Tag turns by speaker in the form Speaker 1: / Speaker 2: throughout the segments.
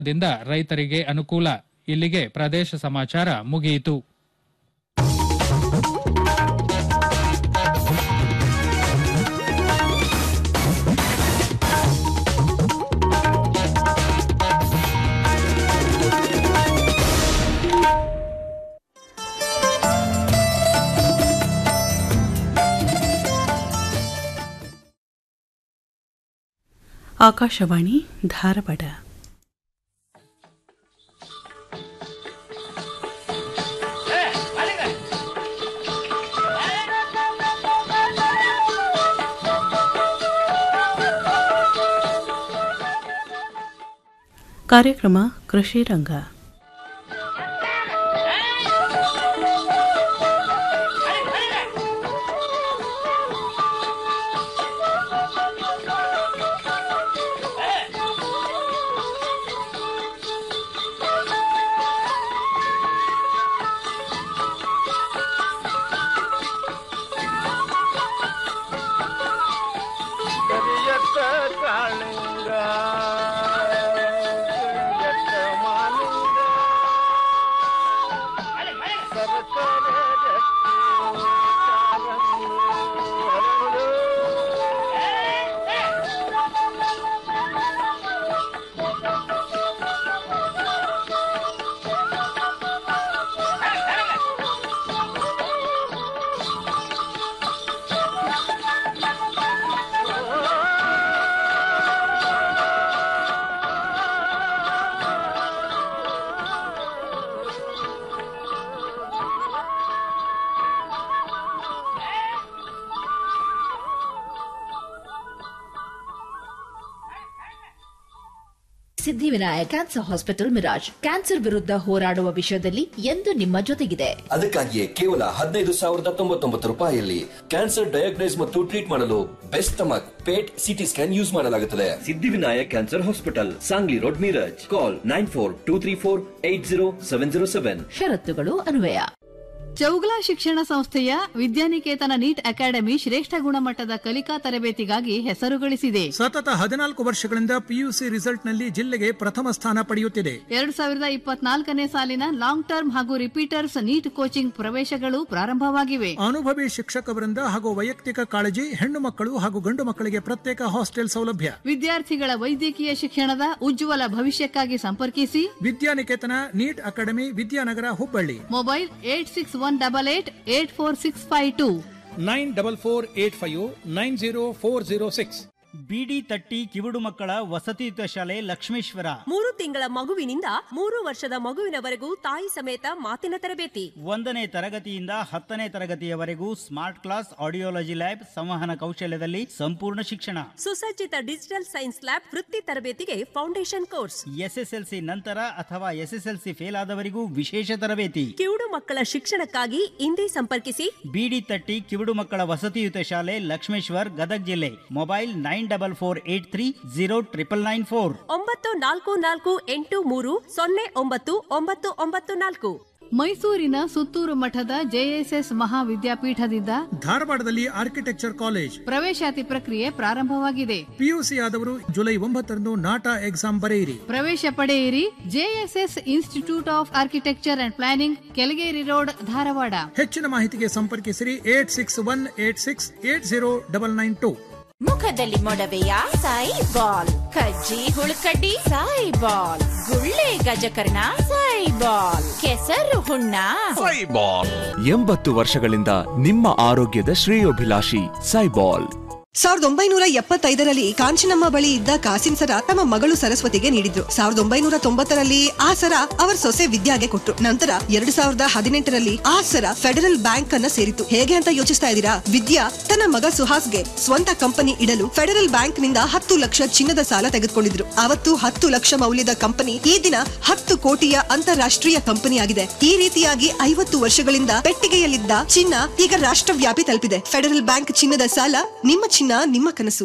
Speaker 1: ದಿಂದ ರೈತರಿಗೆ ಅನುಕೂಲ ಇಲ್ಲಿಗೆ ಪ್ರದೇಶ ಸಮಾಚಾರ ಮುಗಿಯಿತು
Speaker 2: ಆಕಾಶವಾಣಿ ಧಾರವಾಡ ಕಾರ್ಯಕ್ರಮ ಕೃಷಿ ರಂಗ
Speaker 3: ಕರಿಯತ್ತ ಕಾಳಿಂಗ ಕರಿಯತ್ತ ಮಾಲಿಂಗ ಸರಸರ ರತ್ನ ಕಾರಂಗು ಹರಳು.
Speaker 4: Siddhivinayak cancer hospital Miraj cancer ವಿರುದ್ಧ ಹೋರಾಡುವ ವಿಷಯದಲ್ಲಿ ಎಂದು ನಿಮ್ಮ ಜೊತೆಗಿದೆ
Speaker 5: ಅದಕ್ಕಾಗಿಯೇ ಕೇವಲ ಹದಿನೈದು ಸಾವಿರದ ತೊಂಬತ್ತೊಂಬತ್ತು ರೂಪಾಯಿಯಲ್ಲಿ ಕ್ಯಾನ್ಸರ್ ಡಯಾಗ್ನೈಸ್ ಮತ್ತು ಟ್ರೀಟ್ ಮಾಡಲು best stomach PET CT scan use ಮಾಡಲಾಗುತ್ತದೆ Siddhivinayak cancer hospital Sangli road Miraj call nine four two three four eight zero seven zero seven
Speaker 4: ಷರತ್ತುಗಳು ಅನ್ವಯ
Speaker 6: ಚೌಗಲ ಶಿಕ್ಷಣ ಸಂಸ್ಥೆಯ ವಿದ್ಯಾನಿಕೇತನ ನೀಟ್ ಅಕಾಡೆಮಿ ಶ್ರೇಷ್ಠ ಗುಣಮಟ್ಟದ ಕಲಿಕಾ ತರಬೇತಿಗಾಗಿ ಹೆಸರು ಗಳಿಸಿದೆ
Speaker 7: ಸತತ ಹದಿನಾಲ್ಕು ವರ್ಷಗಳಿಂದ ಪಿಯುಸಿ ರಿಸಲ್ಟ್ನಲ್ಲಿ ಜಿಲ್ಲೆಗೆ ಪ್ರಥಮ ಸ್ಥಾನ ಪಡೆಯುತ್ತಿದೆ
Speaker 6: ಎರಡ್ ಸಾವಿರದ ಇಪ್ಪತ್ನಾಲ್ಕನೇ ಸಾಲಿನ ಲಾಂಗ್ ಟರ್ಮ್ ಹಾಗೂ ರಿಪೀಟರ್ಸ್ ನೀಟ್ ಕೋಚಿಂಗ್ ಪ್ರವೇಶಗಳು ಪ್ರಾರಂಭವಾಗಿವೆ
Speaker 7: ಅನುಭವಿ ಶಿಕ್ಷಕವರಿಂದ ಹಾಗೂ ವೈಯಕ್ತಿಕ ಕಾಳಜಿ ಹೆಣ್ಣು ಮಕ್ಕಳು ಹಾಗೂ ಗಂಡು ಮಕ್ಕಳಿಗೆ ಪ್ರತ್ಯೇಕ ಹಾಸ್ಟೆಲ್ ಸೌಲಭ್ಯ
Speaker 6: ವಿದ್ಯಾರ್ಥಿಗಳ ವೈದ್ಯಕೀಯ ಶಿಕ್ಷಣದ ಉಜ್ವಲ ಭವಿಷ್ಯಕ್ಕಾಗಿ ಸಂಪರ್ಕಿಸಿ
Speaker 7: Vidyaniketan NEET academy Vidyanagar Hubballi
Speaker 6: mobile eight six one double eight eight four six five two
Speaker 7: nine double four eight five nine zero four zero six
Speaker 8: ಬಿಡಿ ತಟ್ಟಿ ಕಿವುಡು ಮಕ್ಕಳ ವಸತಿಯುತ ಶಾಲೆ ಲಕ್ಷ್ಮೇಶ್ವರ
Speaker 9: ಮೂರು ತಿಂಗಳ ಮಗುವಿನಿಂದ ಮೂರು ವರ್ಷದ ಮಗುವಿನವರೆಗೂ ತಾಯಿ ಸಮೇತ ಮಾತಿನ ತರಬೇತಿ
Speaker 8: ಒಂದನೇ ತರಗತಿಯಿಂದ ಹತ್ತನೇ ತರಗತಿಯವರೆಗೂ ಸ್ಮಾರ್ಟ್ ಕ್ಲಾಸ್ ಆಡಿಯೋಲಜಿ ಲ್ಯಾಬ್ ಸಂವಹನ ಕೌಶಲ್ಯದಲ್ಲಿ ಸಂಪೂರ್ಣ ಶಿಕ್ಷಣ
Speaker 9: ಸುಸಜ್ಜಿತ ಡಿಜಿಟಲ್ ಸೈನ್ಸ್ ಲ್ಯಾಬ್ ವೃತ್ತಿ ತರಬೇತಿಗೆ ಫೌಂಡೇಶನ್ ಕೋರ್ಸ್
Speaker 8: ಎಸ್ಎಸ್ಎಲ್ಸಿ ನಂತರ ಅಥವಾ ಎಸ್ಎಸ್ಎಲ್ಸಿ ಫೇಲ್ ಆದವರಿಗೂ ವಿಶೇಷ ತರಬೇತಿ
Speaker 9: ಕಿವುಡು ಮಕ್ಕಳ ಶಿಕ್ಷಣಕ್ಕಾಗಿ ಇಂದೇ ಸಂಪರ್ಕಿಸಿ
Speaker 8: ಬಿಡಿ ತಟ್ಟಿ ಕಿವುಡು ಮಕ್ಕಳ ವಸತಿಯುತ ಶಾಲೆ ಲಕ್ಷ್ಮೇಶ್ವರ್ ಗದಗ್ ಜಿಲ್ಲೆ mobile nine double four eight three zero triple nine four
Speaker 9: ಒಂಬತ್ತು ನಾಲ್ಕು ನಾಲ್ಕು ಎಂಟು ಮೂರು ಸೊನ್ನೆ ಒಂಬತ್ತು ಒಂಬತ್ತು ಒಂಬತ್ತು ನಾಲ್ಕು
Speaker 6: ಮೈಸೂರಿನ ಸುತ್ತೂರು ಮಠದ ಜೆಎಸ್ಎಸ್ ಮಹಾವಿದ್ಯಾಪೀಠದಿಂದ
Speaker 7: ಧಾರವಾಡದಲ್ಲಿ ಆರ್ಕಿಟೆಕ್ಚರ್ ಕಾಲೇಜ್
Speaker 6: ಪ್ರವೇಶಾತಿ ಪ್ರಕ್ರಿಯೆ ಪ್ರಾರಂಭವಾಗಿದೆ
Speaker 7: ಪಿಯುಸಿ ಆದವರು ಜುಲೈ ಒಂಬತ್ತರಂದು ನಾಟಾ ಎಕ್ಸಾಮ್ ಬರೆಯಿರಿ
Speaker 6: ಪ್ರವೇಶ ಪಡೆಯಿರಿ JSS institute of architecture and planning Kelageri road Dharwad
Speaker 7: ಹೆಚ್ಚಿನ ಮಾಹಿತಿಗೆ ಸಂಪರ್ಕಿಸಿರಿ eight six one eight six eight zero double nine two
Speaker 10: ಮುಖದಲ್ಲಿ ಮೊಡವೆಯ ಸಾಯಿ ಬಾಲ್ ಕಜ್ಜಿ ಹುಳುಕಡ್ಡಿ ಸಾಯಿ ಬಾಲ್ ಗುಳ್ಳೆ ಗಜಕರ್ಣ ಸಾಯಿ ಬಾಲ್ ಕೆಸರು ಹುಣ್ಣ
Speaker 11: ಎಂಬತ್ತು ವರ್ಷಗಳಿಂದ ನಿಮ್ಮ ಆರೋಗ್ಯದ ಶ್ರೇಯೋಭಿಲಾಷಿ ಸೈಬಾಲ್
Speaker 12: ಸಾವಿರದ ಒಂಬೈನೂರ ಎಪ್ಪತ್ತೈದರಲ್ಲಿ ಕಾಂಚನಮ್ಮ ಬಳಿ ಇದ್ದ ಕಾಸಿನ ಸರ ತಮ್ಮ ಮಗಳು ಸರಸ್ವತಿಗೆ ನೀಡಿದ್ರು ಸಾವಿರದ ಒಂಬೈನೂರ ತೊಂಬತ್ತರಲ್ಲಿ ಆ ಸರ ಅವರ ಸೊಸೆ ವಿದ್ಯಾಗೆ ಕೊಟ್ರು ನಂತರ ಎರಡು ಸಾವಿರದ ಹದಿನೆಂಟರಲ್ಲಿ ಆ ಸರ ಫೆಡರಲ್ ಬ್ಯಾಂಕ್ ಅನ್ನ ಸೇರಿತು ಹೇಗೆ ಅಂತ ಯೋಚಿಸ್ತಾ ಇದ್ದೀರಾ ವಿದ್ಯಾ ತನ್ನ ಮಗ ಸುಹಾಸ್ಗೆ ಸ್ವಂತ ಕಂಪನಿ ಇಡಲು ಫೆಡರಲ್ ಬ್ಯಾಂಕ್ ನಿಂದ ಹತ್ತು ಲಕ್ಷ ಚಿನ್ನದ ಸಾಲ ತೆಗೆದುಕೊಂಡಿದ್ರು ಅವತ್ತು ಹತ್ತು ಲಕ್ಷ ಮೌಲ್ಯದ ಕಂಪನಿ ಈ ದಿನ ಹತ್ತು ಕೋಟಿಯ ಅಂತಾರಾಷ್ಟ್ರೀಯ ಕಂಪನಿ ಆಗಿದೆ ಈ ರೀತಿಯಾಗಿ ಐವತ್ತು ವರ್ಷಗಳಿಂದ ಪೆಟ್ಟಿಗೆಯಲ್ಲಿದ್ದ ಚಿನ್ನ ಈಗ ರಾಷ್ಟ್ರವ್ಯಾಪಿ ತಲುಪಿದೆ ಫೆಡರಲ್ ಬ್ಯಾಂಕ್ ಚಿನ್ನದ ಸಾಲ ನಿಮ್ಮ ಚಿನ್ನ ನಿಮ್ಮ ಕನಸು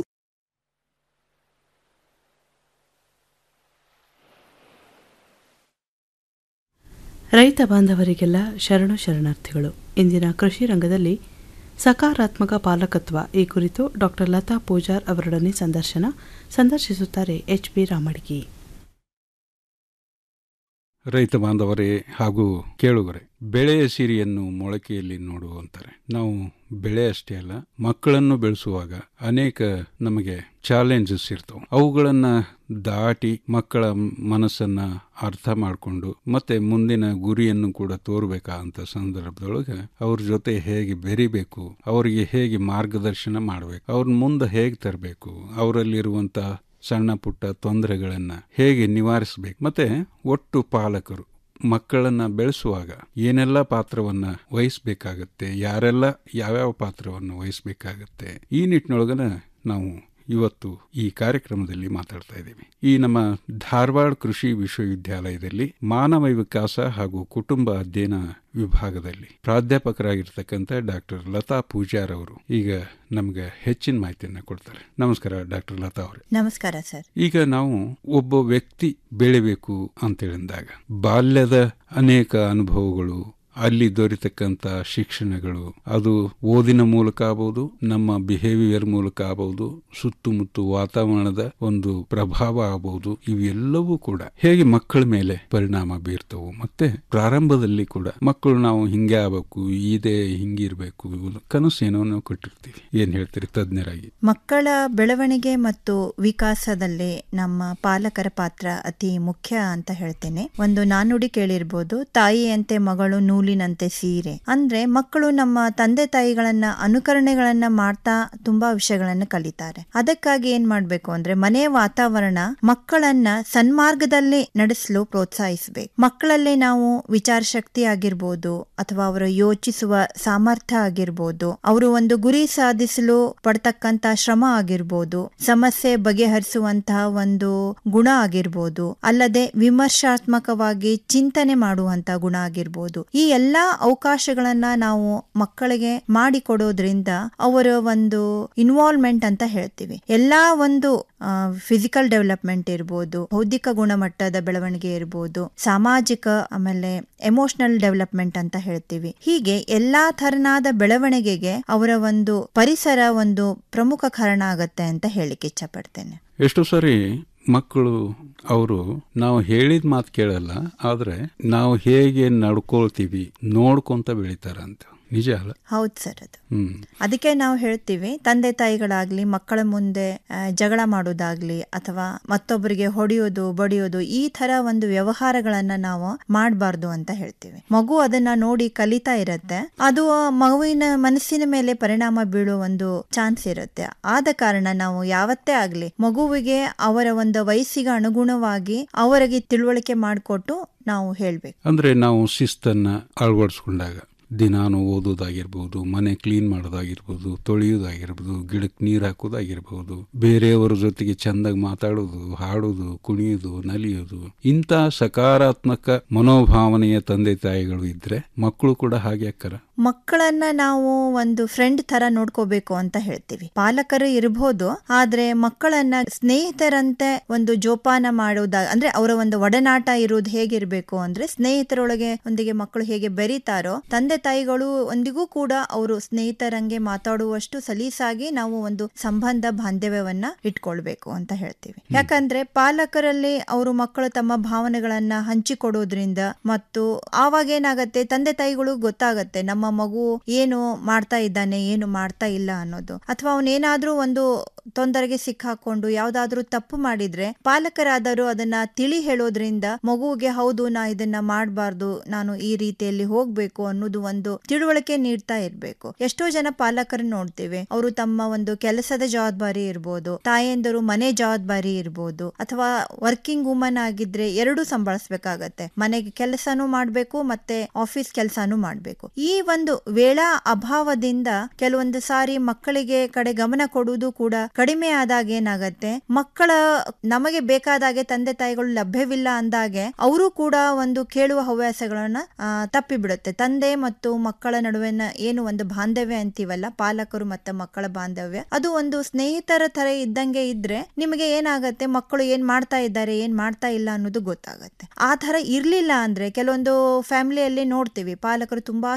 Speaker 2: ರೈತ ಬಾಂಧವರಿಗೆಲ್ಲ ಶರಣು ಶರಣಾರ್ಥಿಗಳು ಇಂದಿನ ಕೃಷಿ ರಂಗದಲ್ಲಿ ಸಕಾರಾತ್ಮಕ ಪಾಲಕತ್ವ ಈ ಕುರಿತು ಡಾಕ್ಟರ್ ಲತಾ ಪೂಜಾರ್ ಅವರೊಡನೆ ಸಂದರ್ಶನ ಸಂದರ್ಶಿಸುತ್ತಾರೆ ಎಚ್ ಬಿ ರಾಮಡ್ಗಿ
Speaker 13: ರೈತ ಬಾಂಧವರೇ ಹಾಗೂ ಕೇಳುಗರೆ ಬೆಳೆಯ ಸಿರಿಯನ್ನು ಮೊಳಕೆಯಲ್ಲಿ ನೋಡುವಂತಾರೆ ನಾವು ಬೆಳೆ ಅಷ್ಟೇ ಅಲ್ಲ ಮಕ್ಕಳನ್ನು ಬೆಳೆಸುವಾಗ ಅನೇಕ ನಮಗೆ ಚಾಲೆಂಜಸ್ ಇರ್ತವೆ ಅವುಗಳನ್ನ ದಾಟಿ ಮಕ್ಕಳ ಮನಸ್ಸನ್ನ ಅರ್ಥ ಮಾಡಿಕೊಂಡು ಮತ್ತೆ ಮುಂದಿನ ಗುರಿಯನ್ನು ಕೂಡ ತೋರ್ಬೇಕಾದಂತ ಸಂದರ್ಭದೊಳಗೆ ಅವ್ರ ಜೊತೆ ಹೇಗೆ ಬೆರಿಬೇಕು ಅವರಿಗೆ ಹೇಗೆ ಮಾರ್ಗದರ್ಶನ ಮಾಡಬೇಕು ಅವ್ರನ್ನ ಮುಂದೆ ಹೇಗೆ ತರಬೇಕು ಅವರಲ್ಲಿರುವಂತ ಸಣ್ಣ ಪುಟ್ಟ ತೊಂದರೆಗಳನ್ನ ಹೇಗೆ ನಿವಾರಿಸಬೇಕು ಮತ್ತೆ ಒಟ್ಟು ಪಾಲಕರು ಮಕ್ಕಳನ್ನ ಬೆಳೆಸುವಾಗ ಏನೆಲ್ಲ ಪಾತ್ರವನ್ನ ವಹಿಸ್ಬೇಕಾಗತ್ತೆ ಯಾರೆಲ್ಲ ಯಾವ್ಯಾವ ಪಾತ್ರವನ್ನು ವಹಿಸ್ಬೇಕಾಗತ್ತೆ ಈ ನಿಟ್ಟಿನೊಳಗನ ನಾವು ಇವತ್ತು ಈ ಕಾರ್ಯಕ್ರಮದಲ್ಲಿ ಮಾತಾಡ್ತಾ ಇದ್ದೀವಿ ಈ ನಮ್ಮ ಧಾರವಾಡ ಕೃಷಿ ವಿಶ್ವವಿದ್ಯಾಲಯದಲ್ಲಿ ಮಾನವ ವಿಕಾಸ ಹಾಗೂ ಕುಟುಂಬ ಅಧ್ಯಯನ ವಿಭಾಗದಲ್ಲಿ ಪ್ರಾಧ್ಯಾಪಕರಾಗಿರ್ತಕ್ಕಂಥ ಡಾಕ್ಟರ್ ಲತಾ ಪೂಜಾರ್ ಅವರು ಈಗ ನಮ್ಗೆ ಹೆಚ್ಚಿನ ಮಾಹಿತಿಯನ್ನ ಕೊಡ್ತಾರೆ ನಮಸ್ಕಾರ ಡಾಕ್ಟರ್ ಲತಾ ಅವರೇ
Speaker 14: ನಮಸ್ಕಾರ ಸರ್
Speaker 13: ಈಗ ನಾವು ಒಬ್ಬ ವ್ಯಕ್ತಿ ಬೆಳಿಬೇಕು ಅಂತೇಳಿದಾಗ ಬಾಲ್ಯದ ಅನೇಕ ಅನುಭವಗಳು ಅಲ್ಲಿ ದೊರೆತಕ್ಕಂಥ ಶಿಕ್ಷಣಗಳು ಅದು ಓದಿನ ಮೂಲಕ ಆಗಬಹುದು ನಮ್ಮ ಬಿಹೇವಿಯರ್ ಮೂಲಕ ಆಗಬಹುದು ಸುತ್ತಮುತ್ತ ವಾತಾವರಣದ ಒಂದು ಪ್ರಭಾವ ಆಗಬಹುದು ಇವೆಲ್ಲವೂ ಕೂಡ ಹೇಗೆ ಮಕ್ಕಳ ಮೇಲೆ ಪರಿಣಾಮ ಬೀರ್ತವು ಮತ್ತೆ ಪ್ರಾರಂಭದಲ್ಲಿ ಕೂಡ ಮಕ್ಕಳು ನಾವು ಹಿಂಗೆ ಆಗಬೇಕು ಇದೇ ಹಿಂಗಿರ್ಬೇಕು ಕನಸು ಏನೋ ನಾವು ಕೊಟ್ಟಿರ್ತೀವಿ ಏನ್ ಹೇಳ್ತೀರಿ ತಜ್ಞರಾಗಿ
Speaker 14: ಮಕ್ಕಳ ಬೆಳವಣಿಗೆ ಮತ್ತು ವಿಕಾಸದಲ್ಲಿ ನಮ್ಮ ಪಾಲಕರ ಪಾತ್ರ ಅತಿ ಮುಖ್ಯ ಅಂತ ಹೇಳ್ತೇನೆ ಒಂದು ನಾನುಡಿ ಕೇಳಿರ್ಬೋದು ತಾಯಿಯಂತೆ ಮಗಳು ನೂಲಿನಂತೆ ಸೀರೆ ಅಂದ್ರೆ ಮಕ್ಕಳು ನಮ್ಮ ತಂದೆ ತಾಯಿಗಳನ್ನ ಅನುಕರಣೆಗಳನ್ನ ಮಾಡ್ತಾ ತುಂಬಾ ವಿಷಯಗಳನ್ನ ಕಲಿತಾರೆ ಅದಕ್ಕಾಗಿ ಏನ್ ಮಾಡ್ಬೇಕು ಅಂದ್ರೆ ಮನೆಯ ವಾತಾವರಣ ಮಕ್ಕಳನ್ನ ಸನ್ಮಾರ್ಗದಲ್ಲಿ ನಡೆಸಲು ಪ್ರೋತ್ಸಾಹಿಸಬೇಕು ಮಕ್ಕಳಲ್ಲಿ ನಾವು ವಿಚಾರ ಶಕ್ತಿ ಆಗಿರ್ಬೋದು ಅಥವಾ ಅವರು ಯೋಚಿಸುವ ಸಾಮರ್ಥ್ಯ ಆಗಿರ್ಬೋದು ಅವರು ಒಂದು ಗುರಿ ಸಾಧಿಸಲು ಪಡ್ತಕ್ಕಂತ ಶ್ರಮ ಆಗಿರ್ಬೋದು ಸಮಸ್ಯೆ ಬಗೆಹರಿಸುವಂತಹ ಒಂದು ಗುಣ ಆಗಿರ್ಬೋದು ಅಲ್ಲದೆ ವಿಮರ್ಶಾತ್ಮಕವಾಗಿ ಚಿಂತನೆ ಮಾಡುವಂತ ಗುಣ ಆಗಿರ್ಬೋದು ಈ ಎಲ್ಲಾ ಅವಕಾಶಗಳನ್ನ ನಾವು ಮಕ್ಕಳಿಗೆ ಮಾಡಿಕೊಡೋದ್ರಿಂದ ಅವರ ಒಂದು ಇನ್ವಾಲ್ವ್ಮೆಂಟ್ ಅಂತ ಹೇಳ್ತೀವಿ ಎಲ್ಲಾ ಒಂದು ಫಿಸಿಕಲ್ ಡೆವಲಪ್ಮೆಂಟ್ ಇರ್ಬೋದು ಬೌದ್ಧಿಕ ಗುಣಮಟ್ಟದ ಬೆಳವಣಿಗೆ ಇರ್ಬೋದು ಸಾಮಾಜಿಕ ಆಮೇಲೆ ಎಮೋಷನಲ್ ಡೆವಲಪ್ಮೆಂಟ್ ಅಂತ ಹೇಳ್ತೀವಿ ಹೀಗೆ ಎಲ್ಲಾ ತರನಾದ ಬೆಳವಣಿಗೆಗೆ ಅವರ ಒಂದು ಪರಿಸರ ಒಂದು ಪ್ರಮುಖ ಕಾರಣ ಆಗತ್ತೆ ಅಂತ ಹೇಳಿಕ್ಕೆ ಇಚ್ಛಪಡ್ತೇನೆ
Speaker 13: ಎಷ್ಟೋ ಸರಿ ಮಕ್ಕಳು ಅವರು ನಾವು ಹೇಳಿದ ಮಾತು ಕೇಳಲ್ಲ ಆದ್ರೆ ನಾವು ಹೇಗೆ ನಡ್ಕೊಳ್ತೀವಿ ನೋಡ್ಕೊಂತ ಬೆಳಿತಾರಂತ ನಿಜ ಅಲ್ಲ
Speaker 14: ಹೌದ್ ಸರ್ ಅದು
Speaker 13: ಹ್ಮ್
Speaker 14: ಅದಕ್ಕೆ ನಾವು ಹೇಳ್ತೀವಿ ತಂದೆ ತಾಯಿಗಳಾಗ್ಲಿ ಮಕ್ಕಳ ಮುಂದೆ ಆ, ಜಗಳ ಮಾಡೋದಾಗ್ಲಿ ಅಥವಾ ಮತ್ತೊಬ್ಬರಿಗೆ ಹೊಡೆಯೋದು ಬಡಿಯೋದು ಈ ತರ ಒಂದು ವ್ಯವಹಾರಗಳನ್ನ ನಾವು ಮಾಡಬಾರ್ದು ಅಂತ ಹೇಳ್ತೀವಿ ಮಗು ಅದನ್ನ ನೋಡಿ ಕಲಿತಾ ಇರತ್ತೆ ಅದು ಆ ಮಗುವಿನ ಮನಸ್ಸಿನ ಮೇಲೆ ಪರಿಣಾಮ ಬೀಳೋ ಒಂದು ಚಾನ್ಸ್ ಇರುತ್ತೆ ಆದ ಕಾರಣ ನಾವು ಯಾವತ್ತೇ ಆಗ್ಲಿ ಮಗುವಿಗೆ ಅವರ ಒಂದು ವಯಸ್ಸಿಗೆ ಅನುಗುಣವಾಗಿ ಅವರಿಗೆ ತಿಳುವಳಿಕೆ ಮಾಡಿಕೊಟ್ಟು ನಾವು ಹೇಳ್ಬೇಕು
Speaker 13: ಅಂದ್ರೆ ನಾವು ಶಿಸ್ತನ್ನ ಅಳವಡಿಸ್ಕೊಂಡಾಗ ದಿನಾನು ಓದೋದಾಗಿರ್ಬೋದು ಮನೆ ಕ್ಲೀನ್ ಮಾಡೋದಾಗಿರ್ಬೋದು ತೊಳೆಯೋದಾಗಿರ್ಬೋದು ಗಿಡಕ್ಕೆ ನೀರು ಹಾಕೋದಾಗಿರ್ಬೋದು ಬೇರೆಯವರ ಜೊತೆಗೆ ಚಂದಾಗಿ ಮಾತಾಡೋದು ಹಾಡೋದು ಕುಣಿಯೋದು ನಲಿಯೋದು ಇಂಥ ಸಕಾರಾತ್ಮಕ ಮನೋಭಾವನೆಯ ತಂದೆ ತಾಯಿಗಳು ಇದ್ರೆ ಮಕ್ಕಳು ಕೂಡ ಹಾಗೆ ಅಕ್ಕರ
Speaker 14: ಮಕ್ಕಳನ್ನ ನಾವು ಒಂದು ಫ್ರೆಂಡ್ ತರ ನೋಡ್ಕೋಬೇಕು ಅಂತ ಹೇಳ್ತೀವಿ ಪಾಲಕರು ಇರಬಹುದು ಆದ್ರೆ ಮಕ್ಕಳನ್ನ ಸ್ನೇಹಿತರಂತೆ ಒಂದು ಜೋಪಾನ ಮಾಡೋದ ಅಂದ್ರೆ ಅವರ ಒಂದು ಒಡನಾಟ ಇರುವುದು ಹೇಗಿರ್ಬೇಕು ಅಂದ್ರೆ ಸ್ನೇಹಿತರೊಳಗೆ ಒಂದಿಗೆ ಮಕ್ಕಳು ಹೇಗೆ ಬೆರೀತಾರೋ ತಂದೆ ತಾಯಿಗಳು ಒಂದಿಗೂ ಕೂಡ ಅವರು ಸ್ನೇಹಿತರಂಗೆ ಮಾತಾಡುವಷ್ಟು ಸಲೀಸಾಗಿ ನಾವು ಒಂದು ಸಂಬಂಧ ಬಾಂಧವ್ಯವನ್ನ ಇಟ್ಕೊಳ್ಬೇಕು ಅಂತ ಹೇಳ್ತೀವಿ ಯಾಕಂದ್ರೆ ಪಾಲಕರಲ್ಲಿ ಅವರು ಮಕ್ಕಳು ತಮ್ಮ ಭಾವನೆಗಳನ್ನ ಹಂಚಿಕೊಡೋದ್ರಿಂದ ಮತ್ತು ಆವಾಗ ಏನಾಗತ್ತೆ ತಂದೆ ತಾಯಿಗಳು ಗೊತ್ತಾಗತ್ತೆ ನಮ್ಮ ಮಗು ಏನು ಮಾಡ್ತಾ ಇದ್ದಾನೆ ಏನು ಮಾಡ್ತಾ ಇಲ್ಲ ಅನ್ನೋದು ಅಥವಾ ಅವನೇನಾದ್ರೂ ಒಂದು ತೊಂದರೆಗೆ ಸಿಕ್ಕಾಕೊಂಡು ಯಾವ್ದಾದ್ರೂ ತಪ್ಪು ಮಾಡಿದ್ರೆ ಪಾಲಕರಾದರೂ ಅದನ್ನ ತಿಳಿ ಹೇಳೋದ್ರಿಂದ ಮಗುವಿಗೆ ಹೌದು ನಾ ಇದನ್ನ ಮಾಡಬಾರ್ದು ನಾನು ಈ ರೀತಿಯಲ್ಲಿ ಹೋಗ್ಬೇಕು ಅನ್ನೋದು ಒಂದು ತಿಳುವಳಿಕೆ ನೀಡ್ತಾ ಇರ್ಬೇಕು ಎಷ್ಟೋ ಜನ ಪಾಲಕರನ್ನ ನೋಡ್ತೇವೆ ಅವರು ತಮ್ಮ ಒಂದು ಕೆಲಸದ ಜವಾಬ್ದಾರಿ ಇರ್ಬೋದು ತಾಯಂದರು ಮನೆ ಜವಾಬ್ದಾರಿ ಇರ್ಬೋದು ಅಥವಾ ವರ್ಕಿಂಗ್ ವುಮನ್ ಆಗಿದ್ರೆ ಎರಡೂ ಸಂಭಾಳಿಸ್ಬೇಕಾಗತ್ತೆ ಮನೆಗೆ ಕೆಲಸನೂ ಮಾಡ್ಬೇಕು ಮತ್ತೆ ಆಫೀಸ್ ಕೆಲಸನೂ ಮಾಡ್ಬೇಕು ಈ ಒಂದು ವೇಳಾ ಅಭಾವದಿಂದ ಕೆಲವೊಂದು ಸಾರಿ ಮಕ್ಕಳಿಗೆ ಕಡೆ ಗಮನ ಕೊಡುವುದು ಕೂಡ ಕಡಿಮೆ ಆದಾಗ ಏನಾಗತ್ತೆ ಮಕ್ಕಳ ನಮಗೆ ಬೇಕಾದಾಗೆ ತಂದೆ ತಾಯಿಗಳು ಲಭ್ಯವಿಲ್ಲ ಅಂದಾಗೆ ಅವರು ಕೂಡ ಒಂದು ಕೇಳುವ ಹವ್ಯಾಸಗಳನ್ನ ಆ, ತಪ್ಪಿ ಬಿಡುತ್ತೆ ತಂದೆ ಮತ್ತು ಮಕ್ಕಳ ನಡುವಿನ ಏನು ಒಂದು ಬಾಂಧವ್ಯ ಅಂತೀವಲ್ಲ ಪಾಲಕರು ಮತ್ತೆ ಮಕ್ಕಳ ಬಾಂಧವ್ಯ ಅದು ಒಂದು ಸ್ನೇಹಿತರ ತರ ಇದ್ದಂಗೆ ಇದ್ರೆ ನಿಮಗೆ ಏನಾಗತ್ತೆ ಮಕ್ಕಳು ಏನ್ ಮಾಡ್ತಾ ಇದ್ದಾರೆ ಏನ್ ಮಾಡ್ತಾ ಇಲ್ಲ ಅನ್ನೋದು ಗೊತ್ತಾಗತ್ತೆ ಆ ತರ ಇರ್ಲಿಲ್ಲ ಅಂದ್ರೆ ಕೆಲವೊಂದು ಫ್ಯಾಮಿಲಿಯಲ್ಲಿ ನೋಡ್ತೀವಿ ಪಾಲಕರು ತುಂಬಾ ಸ್ಟ್ರಿಕ್ಟ್ ಇರ್ತಾರೆ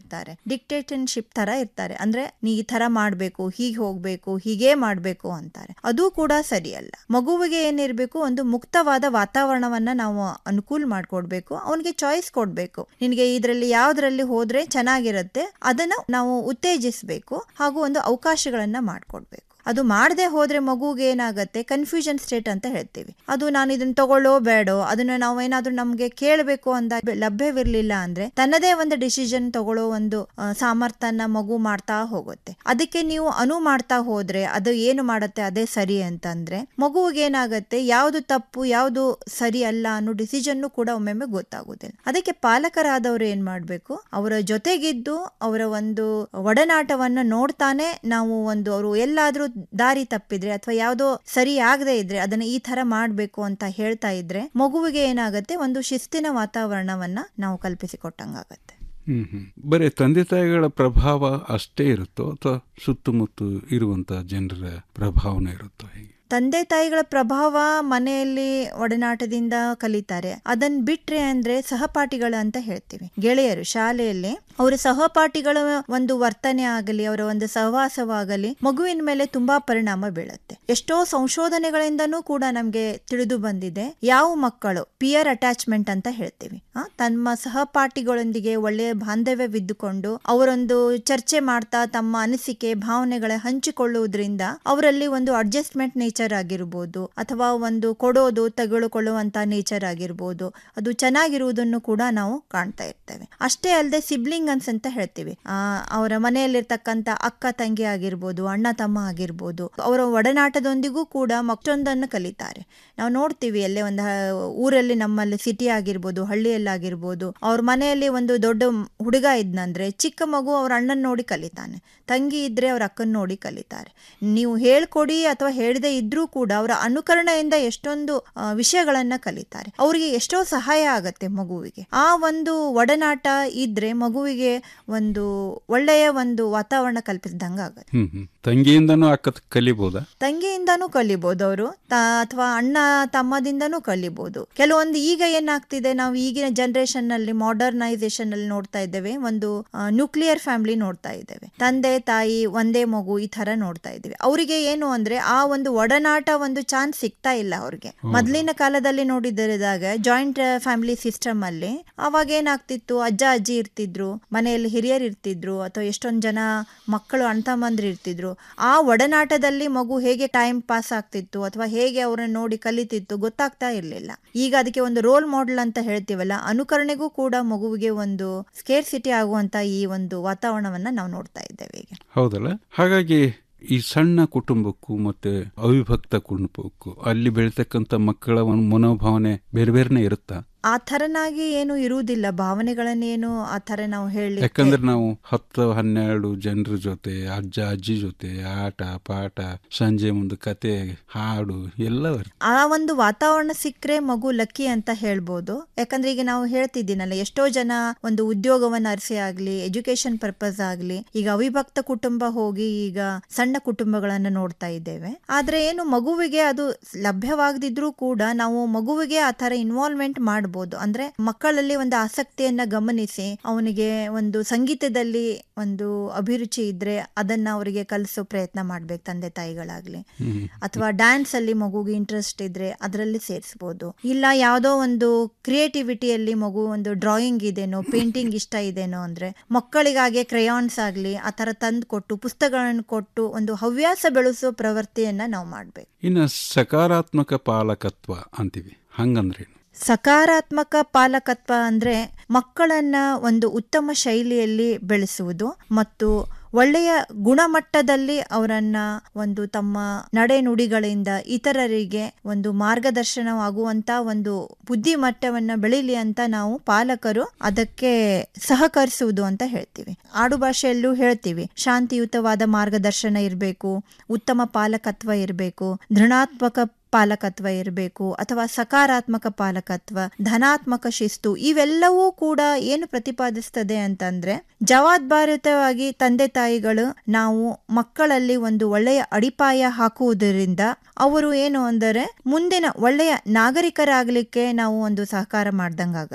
Speaker 14: ಇರ್ತಾರೆ ಡಿಕ್ಟೇಟರ್ಶಿಪ್ ತರ ಇರ್ತಾರೆ ಅಂದ್ರೆ ನೀ ಈ ತರ ಮಾಡ್ಬೇಕು ಹೀಗೆ ಹೋಗ್ಬೇಕು ಹೀಗೇ ಮಾಡ್ಬೇಕು ಅಂತಾರೆ ಅದು ಕೂಡ ಸರಿಯಲ್ಲ ಮಗುವಿಗೆ ಏನಿರ್ಬೇಕು ಒಂದು ಮುಕ್ತವಾದ ವಾತಾವರಣವನ್ನ ನಾವು ಅನುಕೂಲ ಮಾಡ್ಕೊಡ್ಬೇಕು ಅವನಿಗೆ ಚಾಯ್ಸ್ ಕೊಡ್ಬೇಕು ನಿನಗೆ ಇದರಲ್ಲಿ ಯಾವ್ದ್ರಲ್ಲಿ ಹೋದ್ರೆ ಚೆನ್ನಾಗಿರುತ್ತೆ ಅದನ್ನ ನಾವು ಉತ್ತೇಜಿಸಬೇಕು ಹಾಗೂ ಒಂದು ಅವಕಾಶಗಳನ್ನ ಮಾಡ್ಕೊಡ್ಬೇಕು ಅದು ಮಾಡದೆ ಹೋದ್ರೆ ಮಗುಗೆ ಏನಾಗುತ್ತೆ ಕನ್ಫ್ಯೂಷನ್ ಸ್ಟೇಟ್ ಅಂತ ಹೇಳ್ತೀವಿ ಅದು ನಾನು ಇದನ್ನ ತಗೊಳ್ಳೋ ಬೇಡೋ ಅದನ್ನ ನಾವು ಏನಾದ್ರೂ ನಮ್ಗೆ ಕೇಳಬೇಕು ಅಂದಾಗ ಲಭ್ಯವಿರ್ಲಿಲ್ಲ ಅಂದ್ರೆ ತನ್ನದೇ ಒಂದು ಡಿಸಿಷನ್ ತಗೊಳ್ಳೋ ಒಂದು ಆ, ಸಾಮರ್ಥ್ಯನ ಮಗು ಮಾಡ್ತಾ ಹೋಗುತ್ತೆ ಅದಕ್ಕೆ ನೀವು ಅನು ಮಾಡ್ತಾ ಹೋದ್ರೆ ಅದು ಏನು ಮಾಡುತ್ತೆ ಅದೇ ಸರಿ ಅಂತಂದ್ರೆ ಮಗುವಿಗೆ ಏನಾಗುತ್ತೆ ಯಾವುದು ತಪ್ಪು ಯಾವುದು ಸರಿ ಅಲ್ಲ ಅನ್ನೋ ಡಿಸಿಷನ್ ಕೂಡ ಒಮ್ಮೊಮ್ಮೆ ಗೊತ್ತಾಗುದಿಲ್ಲ ಅದಕ್ಕೆ ಪಾಲಕರಾದವರು ಏನ್ ಮಾಡ್ಬೇಕು ಅವರ ಜೊತೆಗಿದ್ದು ಅವರ ಒಂದು ಒಡನಾಟವನ್ನ ನೋಡ್ತಾನೆ ನಾವು ಒಂದು ಅವರು ಎಲ್ಲಾದ್ರೂ ದಾರಿ ತಪ್ಪಿದ್ರೆ ಅಥವಾ ಯಾವುದೋ ಸರಿ ಆಗದೆ ಇದ್ರೆ ಅದನ್ನ ಈ ತರ ಮಾಡ್ಬೇಕು ಅಂತ ಹೇಳ್ತಾ ಇದ್ರೆ ಮಗುವಿಗೆ ಏನಾಗುತ್ತೆ ಒಂದು ಶಿಸ್ತಿನ ವಾತಾವರಣವನ್ನ ನಾವು ಕಲ್ಪಿಸಿಕೊಟ್ಟಂಗಾಗತ್ತೆ
Speaker 13: ಹ್ಮ್ ಹ್ಮ್ ಬರೀ ತಂದೆ ತಾಯಿಗಳ ಪ್ರಭಾವ ಅಷ್ಟೇ ಇರುತ್ತೋ ಅಥವಾ ಸುತ್ತಮುತ್ತ ಇರುವಂತ ಜನರ ಪ್ರಭಾವನೆ ಇರುತ್ತೋ ಹೇಗೆ
Speaker 14: ತಂದೆ ತಾಯಿಗಳ ಪ್ರಭಾವ ಮನೆಯಲ್ಲಿ ಒಡನಾಟದಿಂದ ಕಲಿತಾರೆ ಅದನ್ನ ಬಿಟ್ರೆ ಅಂದ್ರೆ ಸಹಪಾಠಿಗಳು ಅಂತ ಹೇಳ್ತೀವಿ ಗೆಳೆಯರು ಶಾಲೆಯಲ್ಲಿ ಅವರ ಸಹಪಾಠಿಗಳ ಒಂದು ವರ್ತನೆ ಆಗಲಿ ಅವರ ಒಂದು ಸಹವಾಸವಾಗಲಿ ಮಗುವಿನ ಮೇಲೆ ತುಂಬಾ ಪರಿಣಾಮ ಬೀಳುತ್ತೆ ಎಷ್ಟೋ ಸಂಶೋಧನೆಗಳಿಂದನೂ ಕೂಡ ನಮ್ಗೆ ತಿಳಿದು ಬಂದಿದೆ ಯಾವ ಮಕ್ಕಳು ಪಿಯರ್ ಅಟ್ಯಾಚ್ಮೆಂಟ್ ಅಂತ ಹೇಳ್ತೀವಿ ಆ, ತಮ್ಮ ಸಹಪಾಠಿಗಳೊಂದಿಗೆ ಒಳ್ಳೆಯ ಬಾಂಧವ್ಯವಿದ್ದುಕೊಂಡು ಅವರೊಂದು ಚರ್ಚೆ ಮಾಡ್ತಾ ತಮ್ಮ ಅನಿಸಿಕೆ ಭಾವನೆಗಳ ಹಂಚಿಕೊಳ್ಳುವುದರಿಂದ ಅವರಲ್ಲಿ ಒಂದು ಅಡ್ಜಸ್ಟ್ಮೆಂಟ್ ನೇಚರ್ ಆಗಿರ್ಬೋದು ಅಥವಾ ಒಂದು ಕೊಡೋದು ತೆಗೆದುಕೊಳ್ಳುವಂತ ನೇಚರ್ ಆಗಿರ್ಬೋದು ಅದು ಚೆನ್ನಾಗಿರುವುದನ್ನು ಕೂಡ ನಾವು ಕಾಣ್ತಾ ಇರ್ತೇವೆ ಅಷ್ಟೇ ಅಲ್ಲದೆ ಸಿಬ್ಲಿಂಗನ್ಸ್ ಅಂತ ಹೇಳ್ತೀವಿ ಆ ಅವರ ಮನೆಯಲ್ಲಿರ್ತಕ್ಕಂಥ ಅಕ್ಕ ತಂಗಿ ಆಗಿರ್ಬೋದು ಅಣ್ಣ ತಮ್ಮ ಆಗಿರ್ಬೋದು ಅವರ ಒಡನಾಟದೊಂದಿಗೂ ಕೂಡ ಮತ್ತೊಂದನ್ನು ಕಲಿತಾರೆ ನಾವು ನೋಡ್ತೀವಿ ಎಲ್ಲೇ ಒಂದು ಹ- ಊರಲ್ಲಿ ನಮ್ಮಲ್ಲಿ ಸಿಟಿ ಆಗಿರ್ಬೋದು ಹಳ್ಳಿಯಲ್ಲಾಗಿರ್ಬೋದು ಅವ್ರ ಮನೆಯಲ್ಲಿ ಒಂದು ದೊಡ್ಡ ಹುಡುಗ ಇದ್ನಂದ್ರೆ ಚಿಕ್ಕ ಮಗು ಅವ್ರ ಅಣ್ಣನ್ ನೋಡಿ ಕಲಿತಾನೆ ತಂಗಿ ಇದ್ರೆ ಅವ್ರ ಅಕ್ಕನ್ ನೋಡಿ ಕಲಿತಾರೆ ನೀವು ಹೇಳ್ಕೊಡಿ ಅಥವಾ ಹೇಳದೆ ಇದ್ರೂ ಕೂಡ ಅವರ ಅನುಕರಣೆಯಿಂದ ಎಷ್ಟೊಂದು ಆ, ವಿಷಯಗಳನ್ನ ಕಲಿತಾರೆ ಅವರಿಗೆ ಎಷ್ಟೋ ಸಹಾಯ ಆಗತ್ತೆ ಮಗುವಿಗೆ ಆ ಒಂದು ಒಡನಾಟ ಇದ್ರೆ ಮಗುವಿಗೆ ಒಂದು ಒಳ್ಳೆಯ ಒಂದು ವಾತಾವರಣ ಕಲ್ಪಿಸಿದಂಗ ಆಗತ್ತೆ
Speaker 13: ಹ್ಮ್ ಹ್ಮ್ ತಂಗಿಯಿಂದನೂ ಅಕ್ಕ ಕಲಿಬೋದಾ
Speaker 14: ತಂಗಿಯಿಂದನೂ ಕಲಿಬಹುದು ಅವರು ಅಥವಾ ಅಣ್ಣ ತಮ್ಮದಿಂದನೂ ಕಲಿಬಹುದು ಕೆಲವೊಂದು ಈಗ ಏನಾಗ್ತಿದೆ ನಾವು ಈಗಿನ ಜನರೇಷನ್ ನಲ್ಲಿ ಮಾಡರ್ನೈಸೇಷನ್ ಅಲ್ಲಿ ನೋಡ್ತಾ ಇದ್ದೇವೆ ಒಂದು ನ್ಯೂಕ್ಲಿಯರ್ ಫ್ಯಾಮಿಲಿ ನೋಡ್ತಾ ಇದ್ದೇವೆ ತಂದೆ ತಾಯಿ ಒಂದೇ ಮಗು ಈ ತರ ನೋಡ್ತಾ ಇದ್ದೇವೆ ಅವರಿಗೆ ಏನು ಅಂದ್ರೆ ಆ ಒಂದು ಒಡನಾಟ ಒಂದು ಚಾನ್ಸ್ ಸಿಗ್ತಾ ಇಲ್ಲ ಅವ್ರಿಗೆ ಮೊದಲಿನ ಕಾಲದಲ್ಲಿ ನೋಡಿದಾಗ ಜಾಯಿಂಟ್ ಫ್ಯಾಮಿಲಿ ಸಿಸ್ಟಮ್ ಅಲ್ಲಿ ಅವಾಗ ಏನಾಗ್ತಿತ್ತು ಅಜ್ಜ ಅಜ್ಜಿ ಇರ್ತಿದ್ರು ಮನೆಯಲ್ಲಿ ಹಿರಿಯರು ಇರ್ತಿದ್ರು ಅಥವಾ ಎಷ್ಟೊಂದು ಜನ ಮಕ್ಕಳು ಅಣ್ಣ ತಮ್ಮಂದ್ರು ಇರ್ತಿದ್ರು ಆ ಒಡನಾಟದಲ್ಲಿ ಮಗು ಹೇಗೆ ಟೈಮ್ ಪಾಸ್ ಆಗ್ತಿತ್ತು ಅಥವಾ ಹೇಗೆ ಅವರನ್ನ ನೋಡಿ ಕಲಿತಿತ್ತು ಗೊತ್ತಾಗ್ತಾ ಇರ್ಲಿಲ್ಲ ಈಗ ಅದಕ್ಕೆ ಒಂದು ರೋಲ್ ಮಾಡೆಲ್ ಅಂತ ಹೇಳ್ತೀವಲ್ಲ ಅನುಕರಣೆಗೂ ಕೂಡ ಮಗುವಿಗೆ ಒಂದು ಸ್ಕೇರ್ ಸಿಟಿ ಆಗುವಂತ ಈ ಒಂದು ವಾತಾವರಣವನ್ನ ನಾವು ನೋಡ್ತಾ ಇದ್ದೇವೆ ಈಗ
Speaker 13: ಹೌದಲ್ಲ ಹಾಗಾಗಿ ಈ ಸಣ್ಣ ಕುಟುಂಬಕ್ಕೂ ಮತ್ತೆ ಅವಿಭಕ್ತ ಕುಟುಂಬಕ್ಕೂ ಅಲ್ಲಿ ಬೆಳಿತಕ್ಕಂಥ ಮಕ್ಕಳ ಒಂದು ಮನೋಭಾವನೆ ಬೇರೆ ಬೇರೆನೆ ಇರುತ್ತಾ
Speaker 14: ಆ ಥರನಾಗಿ ಏನು ಇರುವುದಿಲ್ಲ ಭಾವನೆಗಳನ್ನೇನು ಆ ಥರ ನಾವು ಹೇಳಿ
Speaker 13: ಯಾಕಂದ್ರೆ ನಾವು ಹತ್ತು ಹನ್ನೆರಡು ಜನರ ಜೊತೆ ಅಜ್ಜ ಅಜ್ಜಿ ಜೊತೆ ಆಟ ಪಾಠ ಸಂಜೆ ಮುಂದೆ ಕತೆ ಹಾಡು ಎಲ್ಲ ಇರುತ್ತೆ.
Speaker 14: ಆ ಒಂದು ವಾತಾವರಣ ಸಿಕ್ಕರೆ ಮಗು ಲಕ್ಕಿ ಅಂತ ಹೇಳ್ಬೋದು ಯಾಕಂದ್ರೆ ಈಗ ನಾವು ಹೇಳ್ತಿದ್ದೀನಲ್ಲ ಎಷ್ಟೋ ಜನ ಒಂದು ಉದ್ಯೋಗವನ್ನ ಅರಸಿ ಆಗ್ಲಿ ಎಜುಕೇಶನ್ ಪರ್ಪಸ್ ಆಗ್ಲಿ ಈಗ ಅವಿಭಕ್ತ ಕುಟುಂಬ ಹೋಗಿ ಈಗ ಸಣ್ಣ ಕುಟುಂಬಗಳನ್ನ ನೋಡ್ತಾ ಇದ್ದೇವೆ ಆದ್ರೆ ಏನು ಮಗುವಿಗೆ ಅದು ಲಭ್ಯವಾಗದಿದ್ರೂ ಕೂಡ ನಾವು ಮಗುವಿಗೆ ಆ ತರ ಇನ್ವಾಲ್ವ್ಮೆಂಟ್ ಮಾಡಬಹುದು ಅಂದ್ರೆ ಮಕ್ಕಳಲ್ಲಿ ಒಂದು ಆಸಕ್ತಿಯನ್ನ ಗಮನಿಸಿ ಅವನಿಗೆ ಒಂದು ಸಂಗೀತದಲ್ಲಿ ಒಂದು ಅಭಿರುಚಿ ಇದ್ರೆ ಅದನ್ನ ಅವರಿಗೆ ಕಲಿಸೋ ಪ್ರಯತ್ನ ಮಾಡ್ಬೇಕು ತಂದೆ ತಾಯಿಗಳಾಗ್ಲಿ ಅಥವಾ ಡ್ಯಾನ್ಸ್ ಅಲ್ಲಿ ಮಗುಗೆ ಇಂಟ್ರೆಸ್ಟ್ ಇದ್ರೆ ಅದರಲ್ಲಿ ಸೇರಿಸಬಹುದು ಇಲ್ಲ ಯಾವುದೋ ಒಂದು ಕ್ರಿಯೇಟಿವಿಟಿಯಲ್ಲಿ ಮಗು ಒಂದು ಡ್ರಾಯಿಂಗ್ ಇದೇನೋ ಪೇಂಟಿಂಗ್ ಇಷ್ಟ ಇದೇನೋ ಅಂದ್ರೆ ಮಕ್ಕಳಿಗಾಗೆ ಕ್ರಯಾನ್ಸ್ ಆಗ್ಲಿ ಆ ತರ ತಂದು ಕೊಟ್ಟು ಪುಸ್ತಕಗಳನ್ನು ಕೊಟ್ಟು ಒಂದು ಹವ್ಯಾಸ ಬೆಳೆಸೋ ಪ್ರವೃತ್ತಿಯನ್ನ ನಾವು ಮಾಡ್ಬೇಕು
Speaker 13: ಇನ್ನು ಸಕಾರಾತ್ಮಕ ಪಾಲಕತ್ವ ಅಂತೀವಿ ಹಂಗಂದ್ರೇನು
Speaker 14: ಸಕಾರಾತ್ಮಕ ಪಾಲಕತ್ವ ಅಂದ್ರೆ ಮಕ್ಕಳನ್ನ ಒಂದು ಉತ್ತಮ ಶೈಲಿಯಲ್ಲಿ ಬೆಳೆಸುವುದು ಮತ್ತು ಒಳ್ಳೆಯ ಗುಣಮಟ್ಟದಲ್ಲಿ ಅವರನ್ನ ಒಂದು ತಮ್ಮ ನಡೆನುಡಿಗಳಿಂದ ಇತರರಿಗೆ ಒಂದು ಮಾರ್ಗದರ್ಶನವಾಗುವಂತ ಒಂದು ಬುದ್ಧಿಮಟ್ಟವನ್ನ ಬೆಳೀಲಿ ಅಂತ ನಾವು ಪಾಲಕರು ಅದಕ್ಕೆ ಸಹಕರಿಸುವುದು ಅಂತ ಹೇಳ್ತೀವಿ ಆಡು ಭಾಷೆಯಲ್ಲೂ ಹೇಳ್ತೀವಿ ಶಾಂತಿಯುತವಾದ ಮಾರ್ಗದರ್ಶನ ಇರಬೇಕು ಉತ್ತಮ ಪಾಲಕತ್ವ ಇರಬೇಕು ಧೃಣಾತ್ಮಕ ಪಾಲಕತ್ವ ಇರಬೇಕು ಅಥವಾ ಸಕಾರಾತ್ಮಕ ಪಾಲಕತ್ವ ಧನಾತ್ಮಕ ಶಿಸ್ತು ಇವೆಲ್ಲವೂ ಕೂಡ ಏನು ಪ್ರತಿಪಾದಿಸ್ತದೆ ಅಂತಂದ್ರೆ ಜವಾಬ್ದಾರಿಯುತವಾಗಿ ತಂದೆ ತಾಯಿಗಳು ನಾವು ಮಕ್ಕಳಲ್ಲಿ ಒಂದು ಒಳ್ಳೆಯ ಅಡಿಪಾಯ ಹಾಕುವುದರಿಂದ ಅವರು ಏನು ಅಂದರೆ ಮುಂದಿನ ಒಳ್ಳೆಯ ನಾಗರಿಕರಾಗಲಿಕ್ಕೆ ನಾವು ಒಂದು ಸಹಕಾರ ಮಾಡ್ದಂಗಾಗತ್ತೆ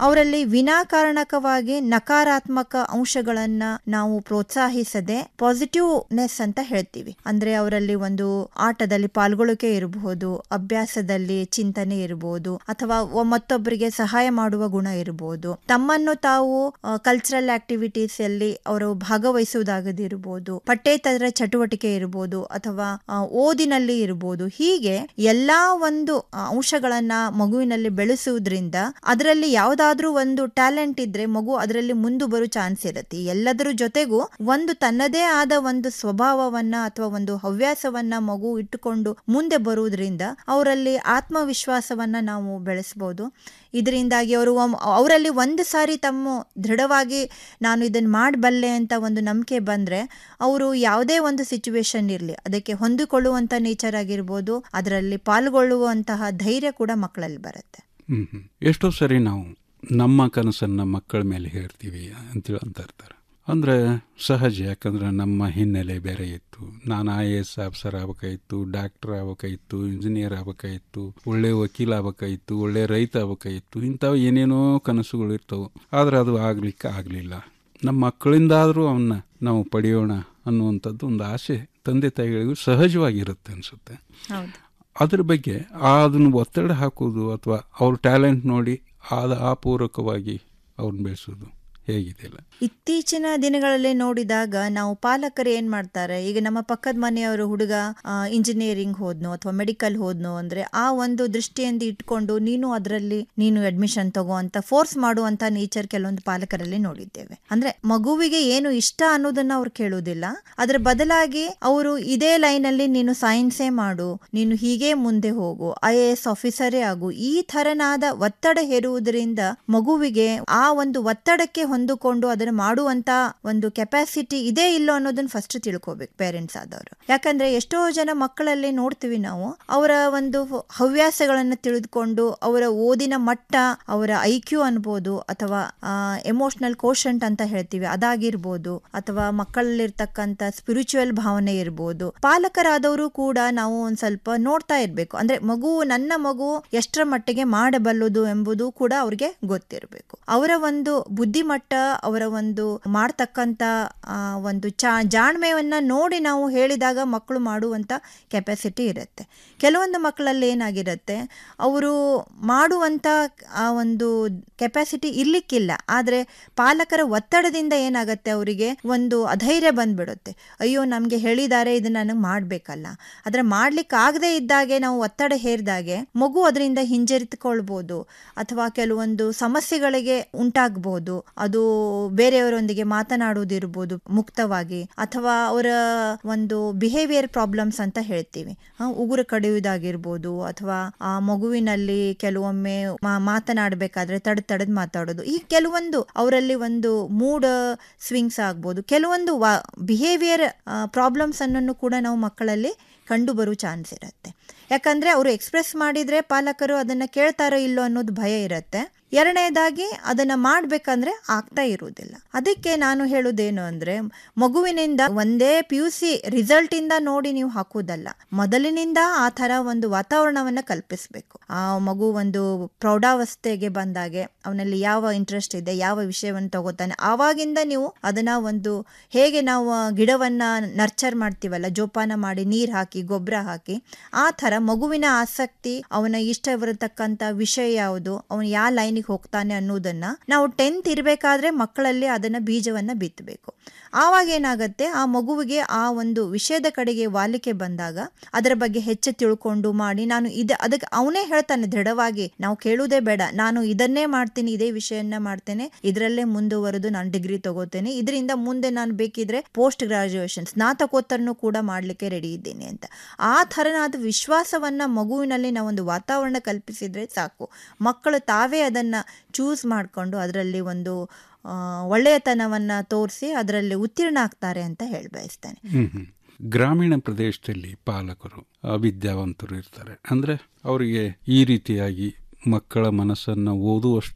Speaker 14: ಅವರಲ್ಲಿ ವಿನಾಕಾರಣಕವಾಗಿ ನಕಾರಾತ್ಮಕ ಅಂಶಗಳನ್ನ ನಾವು ಪ್ರೋತ್ಸಾಹಿಸದೆ ಪಾಸಿಟಿವ್ನೆಸ್ ಅಂತ ಹೇಳ್ತೀವಿ ಅಂದ್ರೆ ಅವರಲ್ಲಿ ಒಂದು ಆಟದಲ್ಲಿ ಪಾಲ್ಗೊಳ್ಳುವಿಕೆ ಇರಬಹುದು ಅಭ್ಯಾಸದಲ್ಲಿ ಚಿಂತನೆ ಇರಬಹುದು ಅಥವಾ ಒ- ಮತ್ತೊಬ್ಬರಿಗೆ ಸಹಾಯ ಮಾಡುವ ಗುಣ ಇರಬಹುದು ತಮ್ಮನ್ನು ತಾವು ಕಲ್ಚರಲ್ ಆಕ್ಟಿವಿಟೀಸ್ ಅಲ್ಲಿ ಅವರು ಭಾಗವಹಿಸುವುದಾಗದಿರಬಹುದು ಪಠ್ಯೇತರ ಚಟುವಟಿಕೆ ಇರಬಹುದು ಅಥವಾ ಆ, ಓದಿನಲ್ಲಿ ಇರಬಹುದು ಹೀಗೆ ಎಲ್ಲಾ ಒಂದು ಆ, ಅಂಶಗಳನ್ನ ಮಗುವಿನಲ್ಲಿ ಬೆಳೆಸುವುದರಿಂದ ಅದರಲ್ಲಿ ಯಾವುದಾದ್ರೂ ಒಂದು ಟ್ಯಾಲೆಂಟ್ ಇದ್ರೆ ಮಗು ಅದರಲ್ಲಿ ಮುಂದೆ ಬರೋ ಚಾನ್ಸ್ ಇರುತ್ತೆ ಎಲ್ಲದರ ಜೊತೆಗೂ ಒಂದು ತನ್ನದೇ ಆದ ಒಂದು ಸ್ವಭಾವವನ್ನ ಅಥವಾ ಒಂದು ಹವ್ಯಾಸವನ್ನ ಮಗು ಇಟ್ಟುಕೊಂಡು ಮುಂದೆ ಬರುವುದರಿಂದ ಅವರಲ್ಲಿ ಆತ್ಮವಿಶ್ವಾಸವನ್ನ ನಾವು ಬೆಳೆಸಬಹುದು ಇದರಿಂದಾಗಿ ಅವರು ಒಮ್- ಅವರಲ್ಲಿ ಒಂದು ಸಾರಿ ತಮ್ಮ ದೃಢವಾಗಿ ನಾನು ಇದನ್ನ ಮಾಡಬಲ್ಲೆ ಅಂತ ಒಂದು ನಂಬಿಕೆ ಬಂದ್ರೆ ಅವರು ಯಾವುದೇ ಒಂದು ಸಿಚುವೇಶನ್ ಇರಲಿ ಅದಕ್ಕೆ ಹೊಂದಿಕೊಳ್ಳುವಂತ ನೇಚರ್ ಆಗಿರ್ಬೋದು ಅದರಲ್ಲಿ ಪಾಲ್ಗೊಳ್ಳುವಂತಹ ಧೈರ್ಯ ಕೂಡ ಮಕ್ಕಳಲ್ಲಿ ಬರುತ್ತೆ
Speaker 13: ಹ್ಮ್ ಹ್ಮ್. ಎಷ್ಟೋ ಸರಿ ನಾವು ನಮ್ಮ ಕನಸನ್ನ ಮಕ್ಕಳ ಮೇಲೆ ಹೇಳ್ತೀವಿ ಅಂತೇಳಿ ಅಂತ ಇರ್ತಾರೆ ಅಂದ್ರೆ ಸಹಜ ಯಾಕಂದ್ರೆ ನಮ್ಮ ಹಿನ್ನೆಲೆ ಬೇರೆ ಇತ್ತು ನಾನು ಐ ಎ ಎಸ್ ಆಫೀಸರ್ ಆಗ್ಬೇಕಾಗಿತ್ತು ಡಾಕ್ಟರ್ ಆಗ್ಬೇಕಾಗಿತ್ತು ಇಂಜಿನಿಯರ್ ಆಗ್ಬೇಕಾಗಿತ್ತು ಒಳ್ಳೆ ವಕೀಲ ಆಗ್ಬೇಕಾಗಿತ್ತು ಒಳ್ಳೆ ರೈತ ಆಗ್ಬೇಕಾಗಿತ್ತು ಇಂಥವು ಏನೇನೋ ಕನಸುಗಳು ಇರ್ತವು ಆದ್ರೆ ಅದು ಆಗ್ಲಿಕ್ಕೆ ಆಗಲಿಲ್ಲ ನಮ್ಮ ಮಕ್ಕಳಿಂದಾದರೂ ಅವನ್ನ ನಾವು ಪಡೆಯೋಣ ಅನ್ನುವಂಥದ್ದು ಒಂದು ಆಸೆ ತಂದೆ ತಾಯಿಗಳಿಗೂ ಸಹಜವಾಗಿರುತ್ತೆ ಅನಿಸುತ್ತೆ
Speaker 14: ಹೌದು
Speaker 13: ಅದ್ರ ಬಗ್ಗೆ ಆ ಅದನ್ನು ಒತ್ತಡ ಹಾಕೋದು ಅಥವಾ ಅವ್ರ ಟ್ಯಾಲೆಂಟ್ ನೋಡಿ ಆದ ಆ ಪೂರಕವಾಗಿ ಅವ್ರನ್ನ ಬೆಳೆಸೋದು ಹೇಗಿದೆಯಲ್ಲ
Speaker 14: ಇತ್ತೀಚಿನ ದಿನಗಳಲ್ಲಿ ನೋಡಿದಾಗ ನಾವು ಪಾಲಕರು ಏನ್ ಮಾಡ್ತಾರೆ ಈಗ ನಮ್ಮ ಪಕ್ಕದ ಮನೆಯವರು ಹುಡುಗ ಇಂಜಿನಿಯರಿಂಗ್ ಹೋದ್ನೋ ಅಥವಾ ಮೆಡಿಕಲ್ ಹೋದ್ನೋ ಅಂದ್ರೆ ಆ ಒಂದು ದೃಷ್ಟಿಯಿಂದ ಇಟ್ಕೊಂಡು ನೀನು ಅದರಲ್ಲಿ ನೀನು ಅಡ್ಮಿಷನ್ ತಗೋ ಅಂತ ಫೋರ್ಸ್ ಮಾಡುವಂತ ನೇಚರ್ ಕೆಲವೊಂದು ಪಾಲಕರಲ್ಲಿ ನೋಡಿದ್ದೇವೆ ಅಂದ್ರೆ ಮಗುವಿಗೆ ಏನು ಇಷ್ಟ ಅನ್ನೋದನ್ನ ಅವ್ರು ಕೇಳುವುದಿಲ್ಲ ಅದರ ಬದಲಾಗಿ ಅವರು ಇದೇ ಲೈನ್ ಅಲ್ಲಿ ನೀನು ಸೈನ್ಸೇ ಮಾಡು ನೀನು ಹೀಗೆ ಮುಂದೆ ಹೋಗು ಐ ಎ ಎಸ್ ಆಫೀಸರೇ ಆಗು ಈ ತರನಾದ ಒತ್ತಡ ಹೇರುವುದರಿಂದ ಮಗುವಿಗೆ ಆ ಒಂದು ಒತ್ತಡಕ್ಕೆ ಹೊಂದಿಕೊಂಡು ಅದನ್ನು ಮಾಡುವಂತ ಒಂದು ಕೆಪಾಸಿಟಿ ಇದೆ ಇಲ್ಲೋ ಅನ್ನೋದನ್ನ ಫಸ್ಟ್ ತಿಳ್ಕೊಬೇಕು ಪೇರೆಂಟ್ಸ್ ಆದವರು ಯಾಕಂದ್ರೆ ಎಷ್ಟೋ ಜನ ಮಕ್ಕಳಲ್ಲಿ ನೋಡ್ತೀವಿ ನಾವು ಅವರ ಒಂದು ಹವ್ಯಾಸಗಳನ್ನ ತಿಳಿದುಕೊಂಡು ಅವರ ಓದಿನ ಮಟ್ಟ ಅವರ ಐ ಕ್ಯೂ ಅನ್ಬೋದು ಅಥವಾ ಎಮೋಷನಲ್ ಕೋಶಂಟ್ ಅಂತ ಹೇಳ್ತೀವಿ ಅದಾಗಿರ್ಬೋದು ಅಥವಾ ಮಕ್ಕಳಲ್ಲಿರ್ತಕ್ಕಂಥ ಸ್ಪಿರಿಚುವಲ್ ಭಾವನೆ ಇರ್ಬೋದು ಪಾಲಕರಾದವರು ಕೂಡ ನಾವು ಒಂದ್ ಸ್ವಲ್ಪ ನೋಡ್ತಾ ಇರ್ಬೇಕು ಅಂದ್ರೆ ಮಗು ನನ್ನ ಮಗು ಎಷ್ಟರ ಮಟ್ಟಿಗೆ ಮಾಡಬಲ್ಲದು ಎಂಬುದು ಕೂಡ ಅವ್ರಿಗೆ ಗೊತ್ತಿರಬೇಕು ಅವರ ಒಂದು ಬುದ್ಧಿಮಟ್ಟ ಅವರ ಒಂದು ಮಾಡ್ತಕ್ಕಂತ ಆ, ಒಂದು ಚಾ ಜಾಣ್ಮೆಯನ್ನ ನೋಡಿ ನಾವು ಹೇಳಿದಾಗ ಮಕ್ಕಳು ಮಾಡುವಂತ ಕೆಪಾಸಿಟಿ ಇರುತ್ತೆ ಕೆಲವೊಂದು ಮಕ್ಕಳಲ್ಲಿ ಏನಾಗಿರುತ್ತೆ ಅವರು ಮಾಡುವಂತ ಆ ಒಂದು ಕೆಪಾಸಿಟಿ ಇರ್ಲಿಕ್ಕಿಲ್ಲ ಆದ್ರೆ ಪಾಲಕರ ಒತ್ತಡದಿಂದ ಏನಾಗತ್ತೆ ಅವರಿಗೆ ಒಂದು ಅಧೈರ್ಯ ಬಂದ್ಬಿಡುತ್ತೆ ಅಯ್ಯೋ ನಮ್ಗೆ ಹೇಳಿದ್ದಾರೆ ಇದು ನನಗೆ ಮಾಡ್ಬೇಕಲ್ಲ ಆದ್ರೆ ಮಾಡ್ಲಿಕ್ಕೆ ಆಗದೆ ಇದ್ದಾಗೆ ನಾವು ಒತ್ತಡ ಹೇರಿದಾಗೆ ಮಗು ಅದರಿಂದ ಹಿಂಜರಿತುಕೊಳ್ಬಹುದು ಅಥವಾ ಕೆಲವೊಂದು ಸಮಸ್ಯೆಗಳಿಗೆ ಉಂಟಾಗಬಹುದು ಅದು ಬೇರೆಯವರೊಂದಿಗೆ ಮಾತನಾಡುವುದಿರ್ಬೋದು ಮುಕ್ತವಾಗಿ ಅಥವಾ ಅವರ ಒಂದು ಬಿಹೇವಿಯರ್ ಪ್ರಾಬ್ಲಮ್ಸ್ ಅಂತ ಹೇಳ್ತೀವಿ ಆ, ಉಗುರು ಕಡಿಯುವುದಾಗಿರ್ಬೋದು ಅಥವಾ ಆ ಮಗುವಿನಲ್ಲಿ ಕೆಲವೊಮ್ಮೆ ಮಾ- ಮಾತನಾಡಬೇಕಾದ್ರೆ ತಡ್ ತಡೆದ್ ಮಾತಾಡೋದು ಈ ಕೆಲವೊಂದು ಅವರಲ್ಲಿ ಒಂದು ಮೂಡ್ ಸ್ವಿಂಗ್ಸ್ ಆಗ್ಬೋದು ಕೆಲವೊಂದು ಬಿಹೇವಿಯರ್ ಪ್ರಾಬ್ಲಮ್ಸ್ ಅನ್ನು ಕೂಡ ನಾವು ಮಕ್ಕಳಲ್ಲಿ ಕಂಡು ಬರೋ ಚಾನ್ಸ್ ಇರುತ್ತೆ ಯಾಕಂದ್ರೆ ಅವರು ಎಕ್ಸ್ಪ್ರೆಸ್ ಮಾಡಿದ್ರೆ ಪಾಲಕರು ಅದನ್ನ ಕೇಳ್ತಾರೋ ಇಲ್ಲೋ ಅನ್ನೋದು ಭಯ ಇರುತ್ತೆ ಎರಡನೇದಾಗಿ ಅದನ್ನ ಮಾಡ್ಬೇಕಂದ್ರೆ ಆಗ್ತಾ ಇರುವುದಿಲ್ಲ ಅದಕ್ಕೆ ನಾನು ಹೇಳುವುದೇನು ಅಂದ್ರೆ ಮಗುವಿನಿಂದ ಒಂದೇ ಪಿ ಯು ಸಿ ರಿಸಲ್ಟ್ ಇಂದ ನೋಡಿ ನೀವು ಹಾಕುವುದಲ್ಲ ಮೊದಲಿನಿಂದ ಆ ತರ ಒಂದು ವಾತಾವರಣವನ್ನ ಕಲ್ಪಿಸಬೇಕು ಆ ಮಗು ಒಂದು ಪ್ರೌಢಾವಸ್ಥೆಗೆ ಬಂದಾಗೆ ಅವನಲ್ಲಿ ಯಾವ ಇಂಟ್ರೆಸ್ಟ್ ಇದೆ ಯಾವ ವಿಷಯವನ್ನು ತಗೋತಾನೆ ಆವಾಗಿಂದ ನೀವು ಅದನ್ನ ಒಂದು ಹೇಗೆ ನಾವು ಆ ಗಿಡವನ್ನ ನರ್ಚರ್ ಮಾಡ್ತೀವಲ್ಲ ಜೋಪಾನ ಮಾಡಿ ನೀರ್ ಹಾಕಿ ಗೊಬ್ಬರ ಹಾಕಿ ಆ ತರ ಮಗುವಿನ ಆಸಕ್ತಿ ಅವನ ಇಷ್ಟವಿರತಕ್ಕಂತ ವಿಷಯ ಯಾವುದು ಅವನು ಯಾವ ಲೈನಿಗೆ ಹೋಗ್ತಾನೆ ಅನ್ನೋದನ್ನ ನಾವು ಟೆಂತ್ ಇರಬೇಕಾದ್ರೆ ಮಕ್ಕಳಲ್ಲಿ ಅದನ್ನ ಬೀಜವನ್ನ ಬಿತ್ತಬೇಕು ಆವಾಗ ಏನಾಗತ್ತೆ ಆ ಮಗುವಿಗೆ ಆ ಒಂದು ವಿಷಯದ ಕಡೆಗೆ ವಾಲಿಕೆ ಬಂದಾಗ ಅದರ ಬಗ್ಗೆ ಹೆಚ್ಚು ತಿಳ್ಕೊಂಡು ಮಾಡಿ ನಾನು ಇದ ಅದಕ್ಕೆ ಅವನೇ ಹೇಳ್ತಾನೆ ದೃಢವಾಗಿ ನಾವು ಕೇಳುವುದೇ ಬೇಡ ನಾನು ಇದನ್ನೇ ಮಾಡ್ತೀನಿ ಇದೇ ವಿಷಯನ್ನ ಮಾಡ್ತೇನೆ ಇದರಲ್ಲೇ ಮುಂದುವರೆದು ನಾನು ಡಿಗ್ರಿ ತಗೋತೇನೆ ಇದರಿಂದ ಮುಂದೆ ನಾನು ಬೇಕಿದ್ರೆ ಪೋಸ್ಟ್ ಗ್ರಾಜುಯೇಷನ್ ಸ್ನಾತಕೋತ್ತರನು ಕೂಡ ಮಾಡ್ಲಿಕ್ಕೆ ರೆಡಿ ಇದ್ದೀನಿ ಅಂತ ಆ ಥರನಾದ ವಿಶ್ವಾಸವನ್ನ ಮಗುವಿನಲ್ಲಿ ನಾವೊಂದು ವಾತಾವರಣ ಕಲ್ಪಿಸಿದ್ರೆ ಸಾಕು ಮಕ್ಕಳು ತಾವೇ ಅದನ್ನ ಚೂಸ್ ಮಾಡಿಕೊಂಡು ಅದರಲ್ಲಿ ಒಂದು ಆ, ಒಳ್ಳೆಯತನವನ್ನ ತೋರಿಸಿ ಅದರಲ್ಲಿ ಉತ್ತೀರ್ಣ ಆಗ್ತಾರೆ ಅಂತ ಹೇಳಿ ಬಯಸ್ತೇನೆ
Speaker 13: ಹ್ಮ್ ಹ್ಮ್. ಗ್ರಾಮೀಣ ಪ್ರದೇಶದಲ್ಲಿ ಪಾಲಕರು ವಿದ್ಯಾವಂತರು ಇರ್ತಾರೆ ಅಂದ್ರೆ ಅವರಿಗೆ ಈ ರೀತಿಯಾಗಿ ಮಕ್ಕಳ ಮನಸ್ಸನ್ನ ಓದುವಷ್ಟು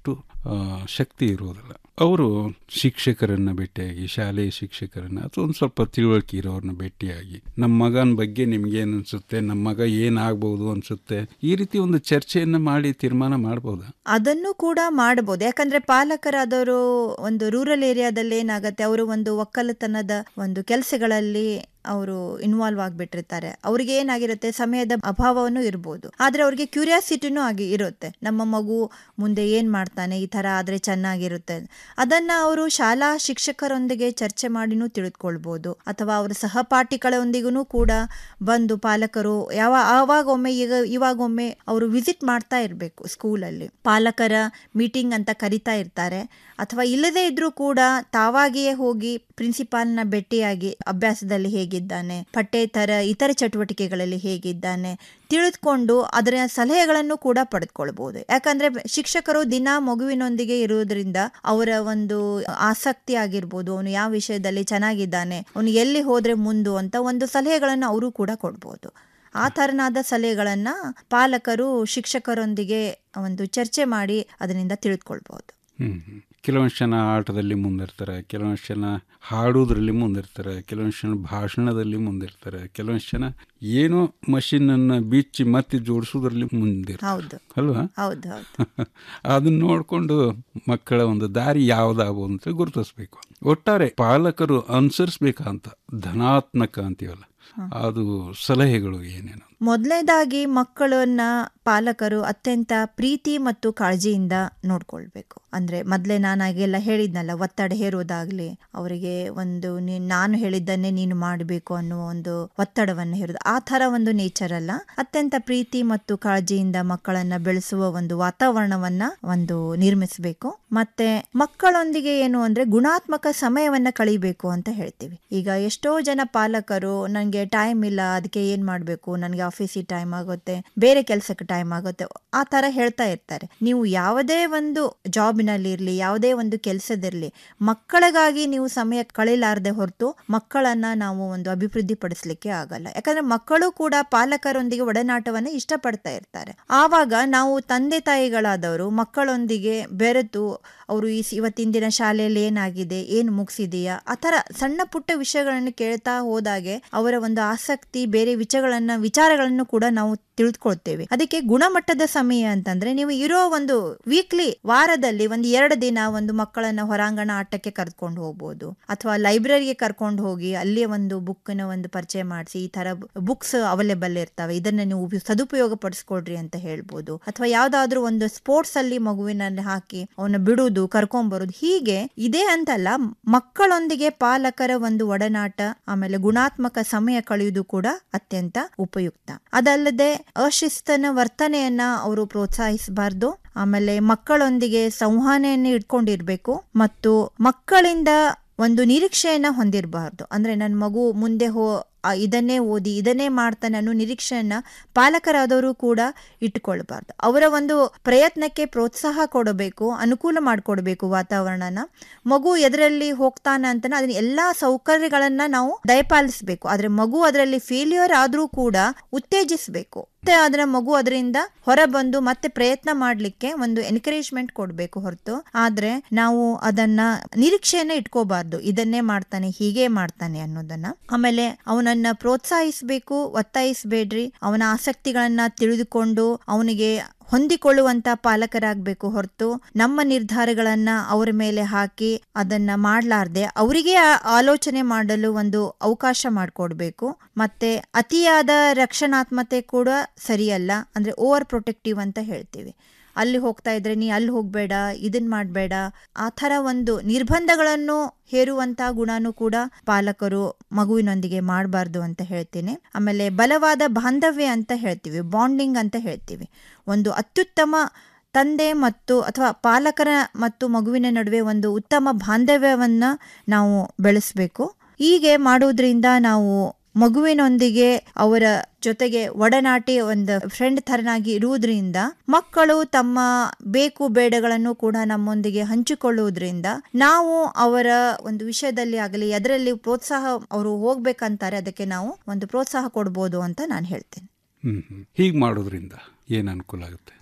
Speaker 13: ಆ, ಶಕ್ತಿ ಇರುವುದಿಲ್ಲ ಅವರು ಶಿಕ್ಷಕರನ್ನ ಭೇಟಿಯಾಗಿ ಶಾಲೆಯ ಶಿಕ್ಷಕರನ್ನ ಅಥವಾ ಒಂದು ಸ್ವಲ್ಪ ತಿಳುವಳಿಕೆ ಇರೋರನ್ನ ಭೇಟಿಯಾಗಿ ನಮ್ಮ ಮಗನ ಬಗ್ಗೆ ನಿಮ್ಗೇನು ಅನ್ಸುತ್ತೆ ನಮ್ಮ ಮಗ ಏನಾಗ್ಬೋದು ಅನ್ಸುತ್ತೆ ಈ ರೀತಿ ಒಂದು ಚರ್ಚೆಯನ್ನ ಮಾಡಿ ತೀರ್ಮಾನ ಮಾಡ್ಬೋದಾ
Speaker 14: ಅದನ್ನು ಕೂಡ ಮಾಡಬಹುದು ಯಾಕಂದ್ರೆ ಪಾಲಕರಾದವರು ಒಂದು ರೂರಲ್ ಏರಿಯಾದಲ್ಲಿ ಏನಾಗತ್ತೆ ಅವರು ಒಂದು ಒಕ್ಕಲತನದ ಒಂದು ಕೆಲಸಗಳಲ್ಲಿ ಅವರು ಇನ್ವಾಲ್ವ್ ಆಗಿಬಿಟ್ಟಿರ್ತಾರೆ ಅವ್ರಿಗೆ ಏನಾಗಿರುತ್ತೆ ಸಮಯದ ಅಭಾವವನ್ನು ಇರ್ಬೋದು ಆದ್ರೆ ಅವ್ರಿಗೆ ಕ್ಯೂರಿಯಾಸಿಟಿನೂ ಆಗಿ ಇರುತ್ತೆ ನಮ್ಮ ಮಗು ಮುಂದೆ ಏನ್ ಮಾಡ್ತಾನೆ ಈ ತರ ಆದ್ರೆ ಚೆನ್ನಾಗಿರುತ್ತೆ ಅದನ್ನ ಅವರು ಶಾಲಾ ಶಿಕ್ಷಕರೊಂದಿಗೆ ಚರ್ಚೆ ಮಾಡಿನೂ ತಿಳಿದುಕೊಳ್ಬಹುದು ಅಥವಾ ಅವರ ಸಹಪಾಠಿಗಳೊಂದಿಗೂ ಕೂಡ ಬಂದು ಪಾಲಕರು ಯಾವ ಆವಾಗೊಮ್ಮೆ ಈಗ ಇವಾಗೊಮ್ಮೆ ಅವರು ವಿಸಿಟ್ ಮಾಡ್ತಾ ಇರಬೇಕು ಸ್ಕೂಲಲ್ಲಿ ಪಾಲಕರ ಮೀಟಿಂಗ್ ಅಂತ ಕರಿತಾ ಇರ್ತಾರೆ ಅಥವಾ ಇಲ್ಲದೇ ಇದ್ರೂ ಕೂಡ ತಾವಾಗಿಯೇ ಹೋಗಿ ಪ್ರಿನ್ಸಿಪಾಲ್ನ ಭೇಟಿಯಾಗಿ ಅಭ್ಯಾಸದಲ್ಲಿ ಹೇಗಿದ್ದಾನೆ ಪಠ್ಯೇತರ ಇತರ ಚಟುವಟಿಕೆಗಳಲ್ಲಿ ಹೇಗಿದ್ದಾನೆ ತಿಳಿದುಕೊಂಡು ಅದರ ಸಲಹೆಗಳನ್ನು ಕೂಡ ಪಡೆದುಕೊಳ್ಬಹುದು ಯಾಕಂದ್ರೆ ಶಿಕ್ಷಕರು ದಿನ ಮಗುವಿನೊಂದಿಗೆ ಇರುವುದರಿಂದ ಅವರ ಒಂದು ಆಸಕ್ತಿ ಆಗಿರ್ಬೋದು ಅವನು ಯಾವ ವಿಷಯದಲ್ಲಿ ಚೆನ್ನಾಗಿದ್ದಾನೆ ಅವನು ಎಲ್ಲಿ ಹೋದ್ರೆ ಮುಂದು ಅಂತ ಒಂದು ಸಲಹೆಗಳನ್ನು ಅವರು ಕೂಡ ಕೊಡ್ಬೋದು ಆ ತರನಾದ ಸಲಹೆಗಳನ್ನ ಪಾಲಕರು ಶಿಕ್ಷಕರೊಂದಿಗೆ ಒಂದು ಚರ್ಚೆ ಮಾಡಿ ಅದರಿಂದ ತಿಳಿದುಕೊಳ್ಬಹುದು
Speaker 13: ಹ್ಮ್ ಹ್ಮ್. ಕೆಲವೊಂದು ಜನ ಆಟದಲ್ಲಿ ಮುಂದಿರ್ತಾರೆ ಕೆಲವೊಂದು ಜನ ಹಾಡೋದ್ರಲ್ಲಿ ಮುಂದಿರ್ತಾರೆ ಕೆಲವೊಂದು ಜನ ಭಾಷಣದಲ್ಲಿ ಮುಂದಿರ್ತಾರೆ ಕೆಲವೊಂದು ಜನ ಏನೋ ಮಷಿನ್ ಅನ್ನ ಬಿಚ್ಚಿ ಮತ್ತೆ ಜೋಡಿಸೋದ್ರಲ್ಲಿ ಮುಂದಿರ್ತಾರೆ
Speaker 14: ಹೌದು
Speaker 13: ಅಲ್ವಾ
Speaker 14: ಹೌದು ಹೌದು
Speaker 13: ಅದನ್ನ ನೋಡಿಕೊಂಡು ಮಕ್ಕಳ ಒಂದು ದಾರಿ ಯಾವ್ದಾವು ಅಂತ ಗುರುತಿಸ್ಬೇಕು ಒಟ್ಟಾರೆ ಪಾಲಕರು ಅನುಸರಿಸ್ಬೇಕಂತ ಧನಾತ್ಮಕ ಅಂತೀವಲ್ಲ ಅದು ಸಲಹೆಗಳು ಏನೇನು
Speaker 14: ಮೊದಲನೇದಾಗಿ ಮಕ್ಕಳನ್ನ ಪಾಲಕರು ಅತ್ಯಂತ ಪ್ರೀತಿ ಮತ್ತು ಕಾಳಜಿಯಿಂದ ನೋಡ್ಕೊಳ್ಬೇಕು ಅಂದ್ರೆ ಮೊದಲೇ ನಾನಾಗೆಲ್ಲ ಹೇಳಿದ್ನಲ್ಲ ಒತ್ತಡ ಹೇರೋದಾಗ್ಲಿ ಅವರಿಗೆ ಒಂದು ನೀ- ನಾನು ಹೇಳಿದ್ದನ್ನೇ ನೀನು ಮಾಡಬೇಕು ಅನ್ನುವ ಒಂದು ಒತ್ತಡವನ್ನು ಹೇರೋದು ಆ ತರ ಒಂದು ನೇಚರ್ ಅಲ್ಲ ಅತ್ಯಂತ ಪ್ರೀತಿ ಮತ್ತು ಕಾಳಜಿಯಿಂದ ಮಕ್ಕಳನ್ನ ಬೆಳೆಸುವ ಒಂದು ವಾತಾವರಣವನ್ನ ಒಂದು ನಿರ್ಮಿಸಬೇಕು ಮತ್ತೆ ಮಕ್ಕಳೊಂದಿಗೆ ಏನು ಅಂದ್ರೆ ಗುಣಾತ್ಮಕ ಸಮಯವನ್ನ ಕಳಿಬೇಕು ಅಂತ ಹೇಳ್ತೀವಿ ಈಗ ಎಷ್ಟೋ ಜನ ಪಾಲಕರು ನನಗೆ ಟೈಮ್ ಇಲ್ಲ ಅದಕ್ಕೆ ಏನ್ ಮಾಡ್ಬೇಕು ನನಗೆ ಆಫೀಸಿಗೆ ಟೈಮ್ ಆಗುತ್ತೆ ಬೇರೆ ಕೆಲಸಕ್ಕೆ ಟೈಮ್ ಆಗುತ್ತೆ ಆ ತರ ಹೇಳ್ತಾ ಇರ್ತಾರೆ ನೀವು ಯಾವುದೇ ಒಂದು ಜಾಬಿನಲ್ಲಿ ಇರ್ಲಿ ಯಾವುದೇ ಒಂದು ಕೆಲಸದಿರ್ಲಿ ಮಕ್ಕಳಿಗಾಗಿ ನೀವು ಸಮಯ ಕಳಿಲಾರದೆ ಹೊರತು ಮಕ್ಕಳನ್ನ ನಾವು ಒಂದು ಅಭಿವೃದ್ಧಿ ಪಡಿಸ್ಲಿಕ್ಕೆ ಆಗಲ್ಲ ಯಾಕಂದ್ರೆ ಮಕ್ಕಳು ಕೂಡ ಪಾಲಕರೊಂದಿಗೆ ಒಡನಾಟವನ್ನ ಇಷ್ಟಪಡ್ತಾ ಇರ್ತಾರೆ ಆವಾಗ ನಾವು ತಂದೆ ತಾಯಿಗಳಾದವರು ಮಕ್ಕಳೊಂದಿಗೆ ಬೆರೆತು ಅವರು ಈ ಇವತ್ತಿನ ದಿನ ಶಾಲೆಯಲ್ಲಿ ಏನಾಗಿದೆ ಏನು ಮುಗಿಸಿದೆಯಾ ಆ ಥರ ಸಣ್ಣ ಪುಟ್ಟ ವಿಷಯಗಳನ್ನು ಕೇಳ್ತಾ ಹೋದಾಗೆ ಅವರ ಒಂದು ಆಸಕ್ತಿ ಬೇರೆ ವಿಚಾರಗಳನ್ನ ವಿಚಾರಗಳನ್ನು ಕೂಡ ನಾವು ತಿಳಿದುಕೊಳ್ತೇವೆ ಅದಕ್ಕೆ ಗುಣಮಟ್ಟದ ಸಮಯ ಅಂತಂದ್ರೆ ನೀವು ಇರೋ ಒಂದು ವೀಕ್ಲಿ ವಾರದಲ್ಲಿ ಒಂದು ಎರಡು ದಿನ ಒಂದು ಮಕ್ಕಳನ್ನ ಹೊರಾಂಗಣ ಆಟಕ್ಕೆ ಕರ್ಕೊಂಡು ಹೋಗ್ಬೋದು ಅಥವಾ ಲೈಬ್ರರಿಗೆ ಕರ್ಕೊಂಡು ಹೋಗಿ ಅಲ್ಲಿ ಒಂದು ಬುಕ್ನ ಒಂದು ಪರಿಚಯ ಮಾಡಿಸಿ ಈ ತರ ಬುಕ್ಸ್ ಅವೈಲೇಬಲ್ ಇರ್ತವೆ ಇದನ್ನ ನೀವು ಉಪಯೋ- ಸದುಪಯೋಗ ಪಡಿಸ್ಕೊಡ್ರಿ ಅಂತ ಹೇಳ್ಬೋದು ಅಥವಾ ಯಾವ್ದಾದ್ರು ಒಂದು ಸ್ಪೋರ್ಟ್ಸ್ ಅಲ್ಲಿ ಮಗುವಿನಲ್ಲಿ ಹಾಕಿ ಅವನ್ನ ಬಿಡುವುದು ಕರ್ಕೊಂಡ್ಬರೋದು ಹೀಗೆ ಇದೇ ಅಂತಲ್ಲ ಮಕ್ಕಳೊಂದಿಗೆ ಪಾಲಕರ ಒಂದು ಒಡನಾಟ ಆಮೇಲೆ ಗುಣಾತ್ಮಕ ಸಮಯ ಕಳೆಯುವುದು ಕೂಡ ಅತ್ಯಂತ ಉಪಯುಕ್ತ ಅದಲ್ಲದೆ ಅಶಿಸ್ತನ ವರ್ತನೆಯನ್ನ ಅವರು ಪ್ರೋತ್ಸಾಹಿಸಬಾರ್ದು ಆಮೇಲೆ ಮಕ್ಕಳೊಂದಿಗೆ ಸಂವಹನೆಯನ್ನು ಇಟ್ಕೊಂಡಿರ್ಬೇಕು ಮತ್ತು ಮಕ್ಕಳಿಂದ ಒಂದು ನಿರೀಕ್ಷೆಯನ್ನ ಹೊಂದಿರಬಾರ್ದು ಅಂದ್ರೆ ನನ್ನ ಮಗು ಮುಂದೆ ಹೋ ಆ ಇದನ್ನೇ ಓದಿ ಇದನ್ನೇ ಮಾಡ್ತಾನೆ ಅನ್ನೋ ನಿರೀಕ್ಷೆಯನ್ನ ಪಾಲಕರಾದವರು ಕೂಡ ಇಟ್ಟುಕೊಳ್ಬಾರ್ದು ಅವರ ಒಂದು ಪ್ರಯತ್ನಕ್ಕೆ ಪ್ರೋತ್ಸಾಹ ಕೊಡಬೇಕು ಅನುಕೂಲ ಮಾಡಿಕೊಡ್ಬೇಕು ವಾತಾವರಣನ ಮಗು ಎದರಲ್ಲಿ ಹೋಗ್ತಾನ ಅಂತ ಅದನ್ನ ಎಲ್ಲಾ ಸೌಕರ್ಯಗಳನ್ನ ನಾವು ದಯಪಾಲಿಸಬೇಕು ಆದ್ರೆ ಮಗು ಅದರಲ್ಲಿ ಫೇಲ್ಯೂರ್ ಆದ್ರೂ ಕೂಡ ಉತ್ತೇಜಿಸಬೇಕು ಮತ್ತೆ ಅದರ ಮಗು ಅದರಿಂದ ಹೊರ ಬಂದು ಮತ್ತೆ ಪ್ರಯತ್ನ ಮಾಡ್ಲಿಕ್ಕೆ ಒಂದು ಎನ್ಕರೇಜ್ಮೆಂಟ್ ಕೊಡ್ಬೇಕು ಹೊರತು ಆದ್ರೆ ನಾವು ಅದನ್ನ ನಿರೀಕ್ಷೆಯನ್ನ ಇಟ್ಕೋಬಾರ್ದು ಇದನ್ನೇ ಮಾಡ್ತಾನೆ ಹೀಗೆ ಮಾಡ್ತಾನೆ ಅನ್ನೋದನ್ನ ಆಮೇಲೆ ಅವನನ್ನ ಪ್ರೋತ್ಸಾಹಿಸಬೇಕು ಒತ್ತಾಯಿಸಬೇಡ್ರಿ ಅವನ ಆಸಕ್ತಿಗಳನ್ನ ತಿಳಿದುಕೊಂಡು ಅವನಿಗೆ ಹೊಂದಿಕೊಳ್ಳುವಂತ ಪಾಲಕರಾಗಬೇಕು ಹೊರತು ನಮ್ಮ ನಿರ್ಧಾರಗಳನ್ನ ಅವರ ಮೇಲೆ ಹಾಕಿ ಅದನ್ನ ಮಾಡ್ಲಾರ್ದೆ ಅವರಿಗೆ ಆಲೋಚನೆ ಮಾಡಲು ಒಂದು ಅವಕಾಶ ಮಾಡಿಕೊಡ್ಬೇಕು ಮತ್ತೆ ಅತಿಯಾದ ರಕ್ಷಣಾತ್ಮತೆ ಕೂಡ ಸರಿಯಲ್ಲ ಅಂದ್ರೆ ಓವರ್ ಪ್ರೊಟೆಕ್ಟಿವ್ ಅಂತ ಹೇಳ್ತೀವಿ ಅಲ್ಲಿ ಹೋಗ್ತಾ ಇದ್ರೆ ನೀ ಅಲ್ಲಿ ಹೋಗ್ಬೇಡ ಇದನ್ ಮಾಡಬೇಡ ಆ ಥರ ಒಂದು ನಿರ್ಬಂಧಗಳನ್ನು ಹೇರುವಂತ ಗುಣನೂ ಕೂಡ ಪಾಲಕರು ಮಗುವಿನೊಂದಿಗೆ ಮಾಡಬಾರ್ದು ಅಂತ ಹೇಳ್ತೀನಿ ಆಮೇಲೆ ಬಲವಾದ ಬಾಂಧವ್ಯ ಅಂತ ಹೇಳ್ತೀವಿ ಬಾಂಡಿಂಗ್ ಅಂತ ಹೇಳ್ತೀವಿ ಒಂದು ಅತ್ಯುತ್ತಮ ತಂದೆ ಮತ್ತು ಅಥವಾ ಪಾಲಕರ ಮತ್ತು ಮಗುವಿನ ನಡುವೆ ಒಂದು ಉತ್ತಮ ಬಾಂಧವ್ಯವನ್ನ ನಾವು ಬೆಳೆಸಬೇಕು ಹೀಗೆ ಮಾಡುವುದರಿಂದ ನಾವು ಮಗುವಿನೊಂದಿಗೆ ಅವರ ಜೊತೆಗೆ ಒಡನಾಟಿ ಒಂದು ಫ್ರೆಂಡ್ ತರನಾಗಿ ಇರುವುದರಿಂದ ಮಕ್ಕಳು ತಮ್ಮ ಬೇಕು ಬೇಡಗಳನ್ನು ಕೂಡ ನಮ್ಮೊಂದಿಗೆ ಹಂಚಿಕೊಳ್ಳುವುದರಿಂದ ನಾವು ಅವರ ಒಂದು ವಿಷಯದಲ್ಲಿ ಆಗಲಿ ಅದರಲ್ಲಿ ಪ್ರೋತ್ಸಾಹ ಅವರು ಹೋಗ್ಬೇಕಂತಾರೆ ಅದಕ್ಕೆ ನಾವು ಒಂದು ಪ್ರೋತ್ಸಾಹ ಕೊಡ್ಬೋದು ಅಂತ ನಾನು ಹೇಳ್ತೀನಿ
Speaker 13: ಹ್ಮ್ ಹ್ಮ್ ಹೀಗೆ ಮಾಡೋದ್ರಿಂದ ಏನು ಅನುಕೂಲ ಆಗುತ್ತೆ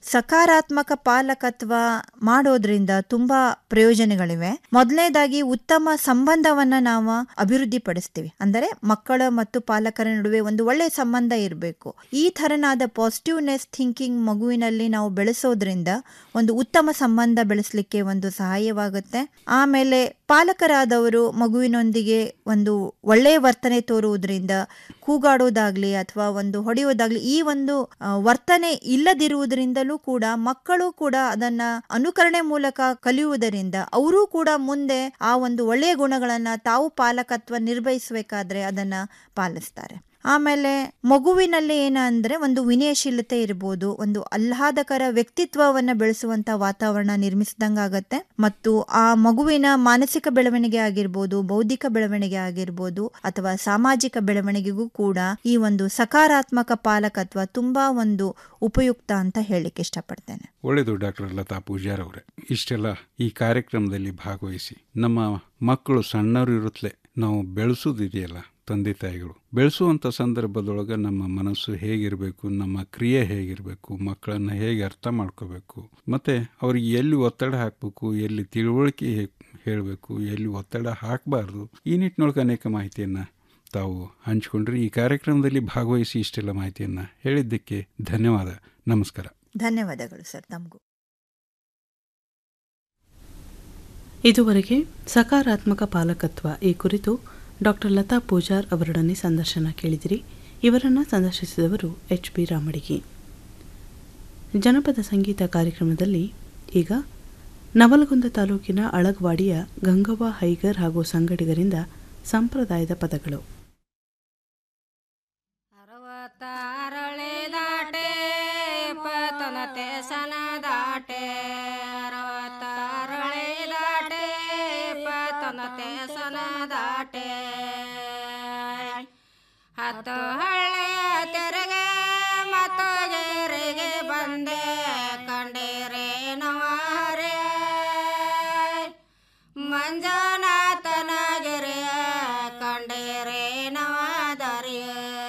Speaker 14: ಸಕಾರಾತ್ಮಕ ಪಾಲಕತ್ವ ಮಾಡೋದ್ರಿಂದ ತುಂಬಾ ಪ್ರಯೋಜನಗಳಿವೆ ಮೊದಲನೇದಾಗಿ ಉತ್ತಮ ಸಂಬಂಧವನ್ನ ನಾವು ಅಭಿವೃದ್ಧಿ ಪಡಿಸ್ತೀವಿ ಅಂದರೆ ಮಕ್ಕಳ ಮತ್ತು ಪಾಲಕರ ನಡುವೆ ಒಂದು ಒಳ್ಳೆಯ ಸಂಬಂಧ ಇರಬೇಕು ಈ ಥರನಾದ ಪಾಸಿಟಿವ್ನೆಸ್ ಥಿಂಕಿಂಗ್ ಮಗುವಿನಲ್ಲಿ ನಾವು ಬೆಳೆಸೋದ್ರಿಂದ ಒಂದು ಉತ್ತಮ ಸಂಬಂಧ ಬೆಳೆಸಲಿಕ್ಕೆ ಒಂದು ಸಹಾಯವಾಗುತ್ತೆ ಆಮೇಲೆ ಪಾಲಕರಾದವರು ಮಗುವಿನೊಂದಿಗೆ ಒಂದು ಒಳ್ಳೆಯ ವರ್ತನೆ ತೋರುವುದರಿಂದ ಕೂಗಾಡೋದಾಗ್ಲಿ ಅಥವಾ ಒಂದು ಹೊಡೆಯೋದಾಗ್ಲಿ ಈ ಒಂದು ಆ, ವರ್ತನೆ ಇಲ್ಲದಿರುವುದರಿಂದಲೂ ಕೂಡ ಮಕ್ಕಳು ಕೂಡ ಅದನ್ನ ಅನುಕರಣೆ ಮೂಲಕ ಕಲಿಯುವುದರಿಂದ ಅವರೂ ಕೂಡ ಮುಂದೆ ಆ ಒಂದು ಒಳ್ಳೆಯ ಗುಣಗಳನ್ನ ತಾವು ಪಾಲಕತ್ವ ನಿರ್ವಹಿಸಬೇಕಾದ್ರೆ ಅದನ್ನ ಪಾಲಿಸ್ತಾರೆ ಆಮೇಲೆ ಮಗುವಿನಲ್ಲಿ ಏನಂದ್ರೆ ಒಂದು ವಿನಯಶೀಲತೆ ಇರ್ಬೋದು ಒಂದು ಆಹ್ಲಾದಕರ ವ್ಯಕ್ತಿತ್ವವನ್ನ ಬೆಳೆಸುವಂತ ವಾತಾವರಣ ನಿರ್ಮಿಸಿದಂಗಾಗತ್ತೆ ಮತ್ತು ಆ ಮಗುವಿನ ಮಾನಸಿಕ ಬೆಳವಣಿಗೆ ಆಗಿರ್ಬೋದು ಬೌದ್ಧಿಕ ಬೆಳವಣಿಗೆ ಆಗಿರ್ಬೋದು ಅಥವಾ ಸಾಮಾಜಿಕ ಬೆಳವಣಿಗೆಗೂ ಕೂಡ ಈ ಒಂದು ಸಕಾರಾತ್ಮಕ ಪಾಲಕತ್ವ ತುಂಬಾ ಒಂದು ಉಪಯುಕ್ತ ಅಂತ ಹೇಳಿಕ್ಕೆ ಇಷ್ಟಪಡ್ತೇನೆ
Speaker 13: ಒಳ್ಳೆಯದು ಡಾಕ್ಟರ್ ಲತಾ ಪೂಜಾರ್ ಅವರೇ ಇಷ್ಟೆಲ್ಲ ಈ ಕಾರ್ಯಕ್ರಮದಲ್ಲಿ ಭಾಗವಹಿಸಿ ನಮ್ಮ ಮಕ್ಕಳು ಸಣ್ಣವರು ಇರುತ್ತಲೇ ನಾವು ಬೆಳೆಸೋದಿದೆಯಲ್ಲ ತಂದೆ ತಾಯಿಗಳು ಬೆಳೆಸುವಂಥ ಸಂದರ್ಭದೊಳಗೆ ನಮ್ಮ ಮನಸ್ಸು ಹೇಗಿರಬೇಕು ನಮ್ಮ ಕ್ರಿಯೆ ಹೇಗಿರಬೇಕು ಮಕ್ಕಳನ್ನು ಹೇಗೆ ಅರ್ಥ ಮಾಡ್ಕೋಬೇಕು ಮತ್ತು ಅವ್ರಿಗೆ ಎಲ್ಲಿ ಒತ್ತಡ ಹಾಕಬೇಕು ಎಲ್ಲಿ ತಿಳುವಳಿಕೆ ಹೇಳಬೇಕು ಎಲ್ಲಿ ಒತ್ತಡ ಹಾಕಬಾರ್ದು ಈ ನಿಟ್ಟಿನೊಳಗೆ ಅನೇಕ ಮಾಹಿತಿಯನ್ನು ತಾವು ಹಂಚಿಕೊಂಡ್ರಿ ಈ ಕಾರ್ಯಕ್ರಮದಲ್ಲಿ ಭಾಗವಹಿಸಿ ಇಷ್ಟೆಲ್ಲ ಮಾಹಿತಿಯನ್ನು ಹೇಳಿದ್ದಕ್ಕೆ ಧನ್ಯವಾದ ನಮಸ್ಕಾರ
Speaker 14: ಧನ್ಯವಾದಗಳು ಸರ್ ತಮಗೂ
Speaker 2: ಇದುವರೆಗೆ ಸಕಾರಾತ್ಮಕ ಪಾಲಕತ್ವ ಈ ಕುರಿತು ಡಾಕ್ಟರ್ ಲತಾ ಪೂಜಾರ್ ಅವರೊಡನೆ ಸಂದರ್ಶನ ಕೇಳಿದಿರಿ ಇವರನ್ನು ಸಂದರ್ಶಿಸಿದವರು ಎಚ್ ಬಿ ರಾಮಡಿಗಿ ಜನಪದ ಸಂಗೀತ ಕಾರ್ಯಕ್ರಮದಲ್ಲಿ ಈಗ ನವಲಗುಂದ ತಾಲೂಕಿನ ಅಳಗವಾಡಿಯ ಗಂಗವ್ವ ಹೈಗರ್ ಹಾಗೂ ಸಂಗಡಿಗರಿಂದ ಸಂಪ್ರದಾಯದ ಪದಗಳು
Speaker 15: ಅರಳೆ ದಾಟೆ ಪತನತೆ ಸನ ದಾಟೆ ಅರವತ್ತಾರಳೆ ದಾಟೆ ಪತನತೆ ಸನ ದಾಟೆ ಹತ್ತು ಹಳ್ಳೆಯ ತೆರೆಗೆ ಮತ್ತು ಗೆರೆಗೆ ಬಂದೆ ಕಂಡೇರೆ ನವಾರೆ ಮಂಜುನಾಥನ ಗೆರೆಯ ಕಂಡೇರೆ ನವಾದರಿಯ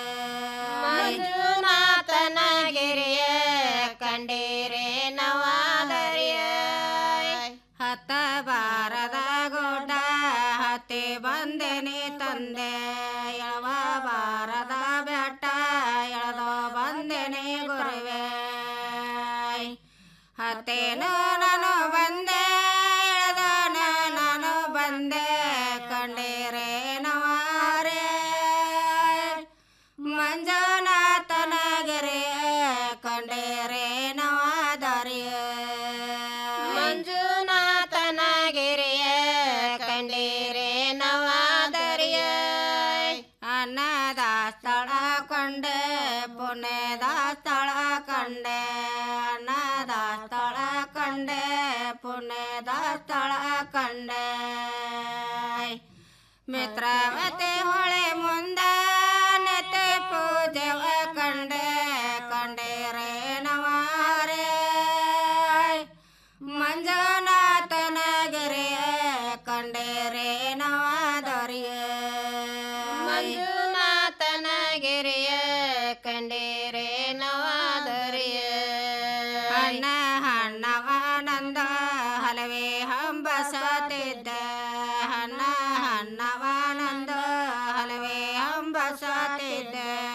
Speaker 15: ಮಂಜುನಾಥನ ಗೆರೆಯ ಕಂಡೇರೆ ನವಾದರಿಯ ಹತ್ತ ಬಾರದ ಗುಡ್ಡ ಹತ್ತಿ ಬಂದೆನೆ ತಂದೆ ಎಳವ ಬಾರದ ಬೆಟ್ಟ ಎಳೆದೋ ಬಂದೆನೆ ಗುರುವೆ ಹತ್ತೇನು ನಾನು ಬಂದೆ ಎಳೆದೋನ ನಾನು ಬಂದೆ ಕಂಡೇರೆ ನವಾರೆ ಮಂಜುನಾಥನ ಗೆರೆ ಕಂಡೇರೆ ನವಾದರಿಯ ಮಂಜುನಾಥನ ಗೆರೆಯ ಕಂಡೇರೆ ನವಾದರಿಯ ಅನ್ನದ ಸ್ಥಳ ಕೊಂಡೆ ಪುಣ್ಯದ ಸ್ಥಳ ಕಂಡೆ ಅನ್ನದ ಸ್ಥಳ ಕಂಡೆ ಪುಣ್ಯದ ಸ್ಥಳ ಕಂಡೆ ಮಿತ್ರವತಿ ಹೊಳೆ ಮುಂದೆ ನೆತೆ ಪೂಜೆವ ಕಂಡೆ ಕಂಡೇರೆ ನವಾರೆ ಮಂಜುನಾಥನ ಗೆರೆಯ ಕಂಡೇರೆ ನವಾದರಿಯ ಮಂಜುನಾಥನ ಗೆರೆಯ ಕಂಡೇರೆ ನವಾದರಿಯ ಅಣ್ಣ ಹಣ್ಣವಾನಂದ ಹಲವೇ ಹಂಬಸತಿದ್ದ ಅಣ್ಣ ಹಣ್ಣವಾನಂದ ಹಲವೇ ಹಂಬಸತಿದ್ದ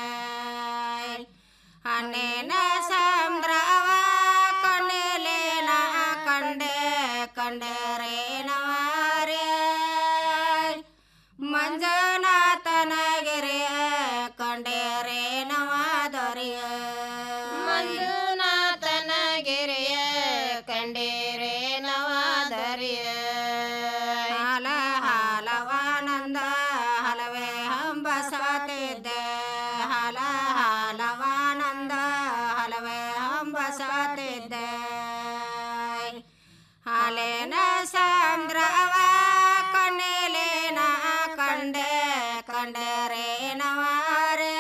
Speaker 15: ಅಣ್ಣೇನ ಸಂದ್ರವ ಕಣ್ಣೆಲೇನ ಕಂಡೆ ಕಂಡರೆ ನವಾರೆ ಮಂಜುನಾಥನ ಗೆರೆಯ ಕಂಡರೆ ನವಾದರಿಯ ಮಂಜುನಾಥನ ಗೆರೆಯ ಕಂಡೇರೆ ನವಾದರಿಯ ಹಾಲ ಹಾಲವಾನಂದ ಹಲವೇ ಹಂಬಸತಿದ್ದೆ ಹಾಲ ಹಾಲವಾನಂದ ಹಲವೇ ಹಂಬಸತಿದ್ದೆ ಹಾಲೇನ ಸಂದ್ರವ ಕಣ್ಣೆಲೇನ ಕಂಡೆ ಕಂಡರೆ ನವಾರೆ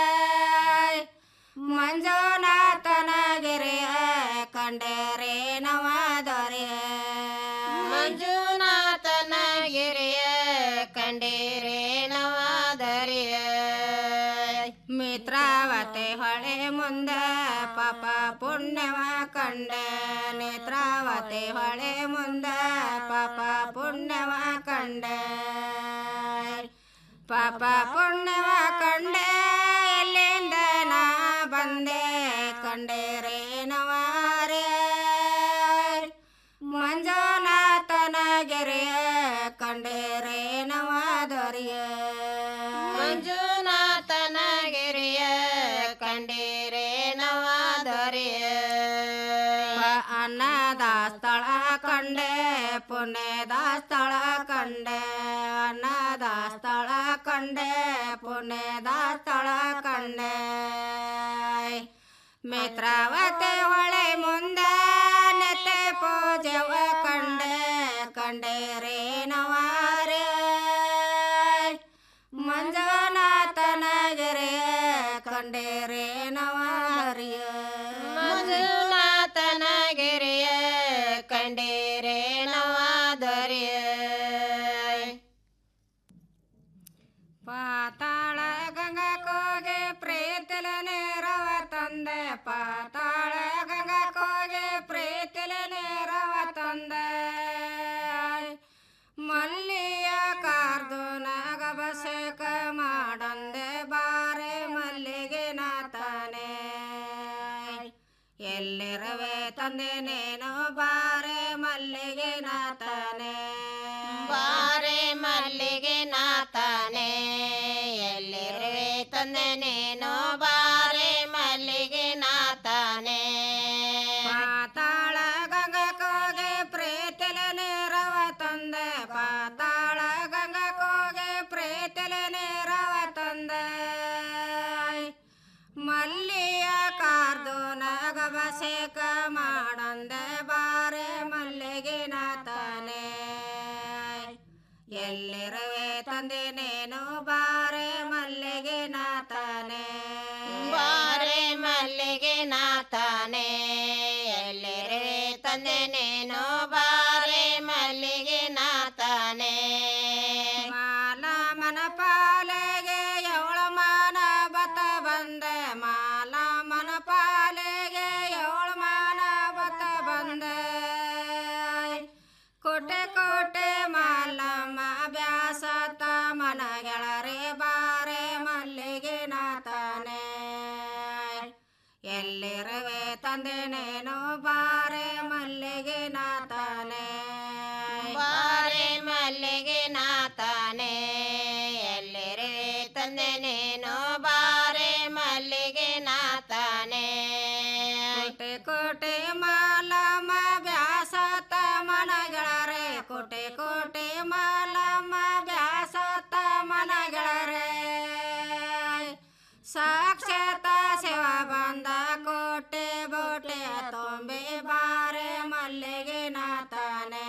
Speaker 15: ಮಂಜುನಾಥನ ಗೆರೆಯ ಕಂಡರೆ ನವಾದೊರೆ ಮಂಜುನಾಥನ ಗೆರೆಯ ಕಂಡೇರೆ ನವಾದರಿಯ ಮಿತ್ರಾವತಿ ಹೊಳೆ ಮುಂದೆ ಪಾಪ ಪುಣ್ಯ ಪುಣ್ಯವ ಕಂಡೆ ನೇತ್ರಾವತಿ ಹೊಳೆ ಮುಂದೆ ಪಾಪ ಪುಣ್ಯವ ಕಂಡೆ ಪಾಪ ಪುಣ್ಯವ ಕಂಡೆ ಎಲ್ಲಿಂದ ನಾ ಬಂದೆ ಕಂಡೆ ರೇನವಾರೇ ಮಂಜುನಾಥನ ಗೆರೆಯ ಕಂಡೆ ರೇನವಾದರಿಯ ಮಂಜುನಾಥನ ಗೆರೆಯ ಕಂಡೆ ರೇನವಾದರಿಯ ಅನ್ನದ ಸ್ಥಳ ಕಂಡೆ ಪುಣ್ಯದ ಸ್ಥಳ ಕಂಡೆ ಅನ್ನದ ಸ್ಥಳ ಕಂಡೆ ಪುಣ್ಯದ ಸ್ಥಳ ಕಂಡೆ ಮಿತ್ರಾವತಿ ಹೊಳೆ ಮುಂದೆ ನೆತ್ತೆ ಪೂಜೆವ ಕಂಡೆ ಕಂಡೆ ರೇನವಾರೆ ಮಂಜುನಾಥನ ಗೆರೆಯ ಕಂಡೆ ರೇನವಾರಿಯ ಮಂಜುನಾಥನ ಗೆರೆಯ ಕಂಡೆ ರೇನವಾದರಿಯ ಪಾತಾಳ ಗಂಗಾ ಕೋಗೆ ಪ್ರೇತಲ ನೇರವ ತಂದೆ ಪಾತಾಳ ಗಂಗಾ ಕೋಗೆ ಪ್ರೇತಲ ನೇರವ ತಂದೆ ಮಲ್ಲಿಯ ಕಾರ್ದು ನಾಗಬಸಕ ಮಾಡಂದೆ ಬಾರೆ ಮಲ್ಲಿಗೆ ನಾತಾನೆ ಎಲ್ಲಿರವೆ ತಂದೆ ನೇನು ಬಾರೆ ಮಲ್ಲಿಗೆ ನಾತಾನೆ ಬಾರೆ ಮಲ್ಲಿಗೆ ನಾತಾನೆ ಎಲ್ಲಿರುವೆ ತಂದೆ ನೀನು ಬಾರೆ ಮಲ್ಲಿಗೆ ನಾತಾನೆ ಪಾತಾಳ ಗಂಗಕೋಗೆ ಪ್ರೇತಲ ನೇರವ ತಂದೆ ಪಾತಾಳ ಗಂಗಕೋಗೆ ಪ್ರೇತಲ ನೇರವ ತಂದೆ ಮಲ್ಲಿಯ ಕಾರ್ದು ನಗಬಸೇಕ ಮಾಡಂದೆ ಬಾರೆ ಮಲ್ಲಿಗೆ ನಾತಾನೆ ಎಲ್ಲಿರುವೆ ತಂದೆ ನೇನು ಬಾರೆ ಮಲ್ಲಿಗೆ ನಾತಾನೆ ಬಾರೆ ಮಲ್ಲಿಗೆ ನಾತಾನೆ ಎಲ್ಲಿರುವೆ ತಂದೆ ನೀನು ಬಾರೆ ಮಲ್ಲಿಗೆ ನಾತಾನೆ ಮಾಲ ಮನ ಪಾಲೆಗೆ ಎವಳ ಮಾನ ಬತ ಬಂದೆ ಮಾಲ ಮನ ಪಾಲೆಗೆ ಎವಳ ಮಾನ ಬತ ಬಂದೆ ಕೋಟೆ ಕೋಟೆ ಮಾಲಮ್ಮ ಬ್ಯಾಸತ ಮನಗೆಳರೆ ಬಾರೆ ಮಲ್ಲಿಗೆ ನಾತಾನೆ ಎಲ್ಲಿರುವೆ ತಂದೆ ನೇನು ಬಾರೆ ಮಲ್ಲಿಗೆ ನಾತಾನೆ ಬಾರೆ ಮಲ್ಲಿಗೆ ನಾತಾನೆ ಎಲ್ಲಿರುವೆ ತಂದೆ ನೀನು ಬಾರೆ ಮಲ್ಲಿಗೆ ನಾತಾನೆ ಕೋಟೆ ಕೋಟೆ ಮಾಲಮ್ಮ ಬ್ಯಾಸತ ಮನಗೆಳರೆ ಕೋಟೆ ಕೋಟೆ ಮಾಲಮ್ಮ ಬ್ಯಾಸತ ಮನಗೆಳರೆ ಸಾಕ್ಷಾತ ಸೇವಾ ಬಂದ ಕೋಟೆ ಬೋಟೆ ತೊಂಬೆ ಬಾರೆ ಮಲ್ಲಿಗೆ ನಾತಾನೆ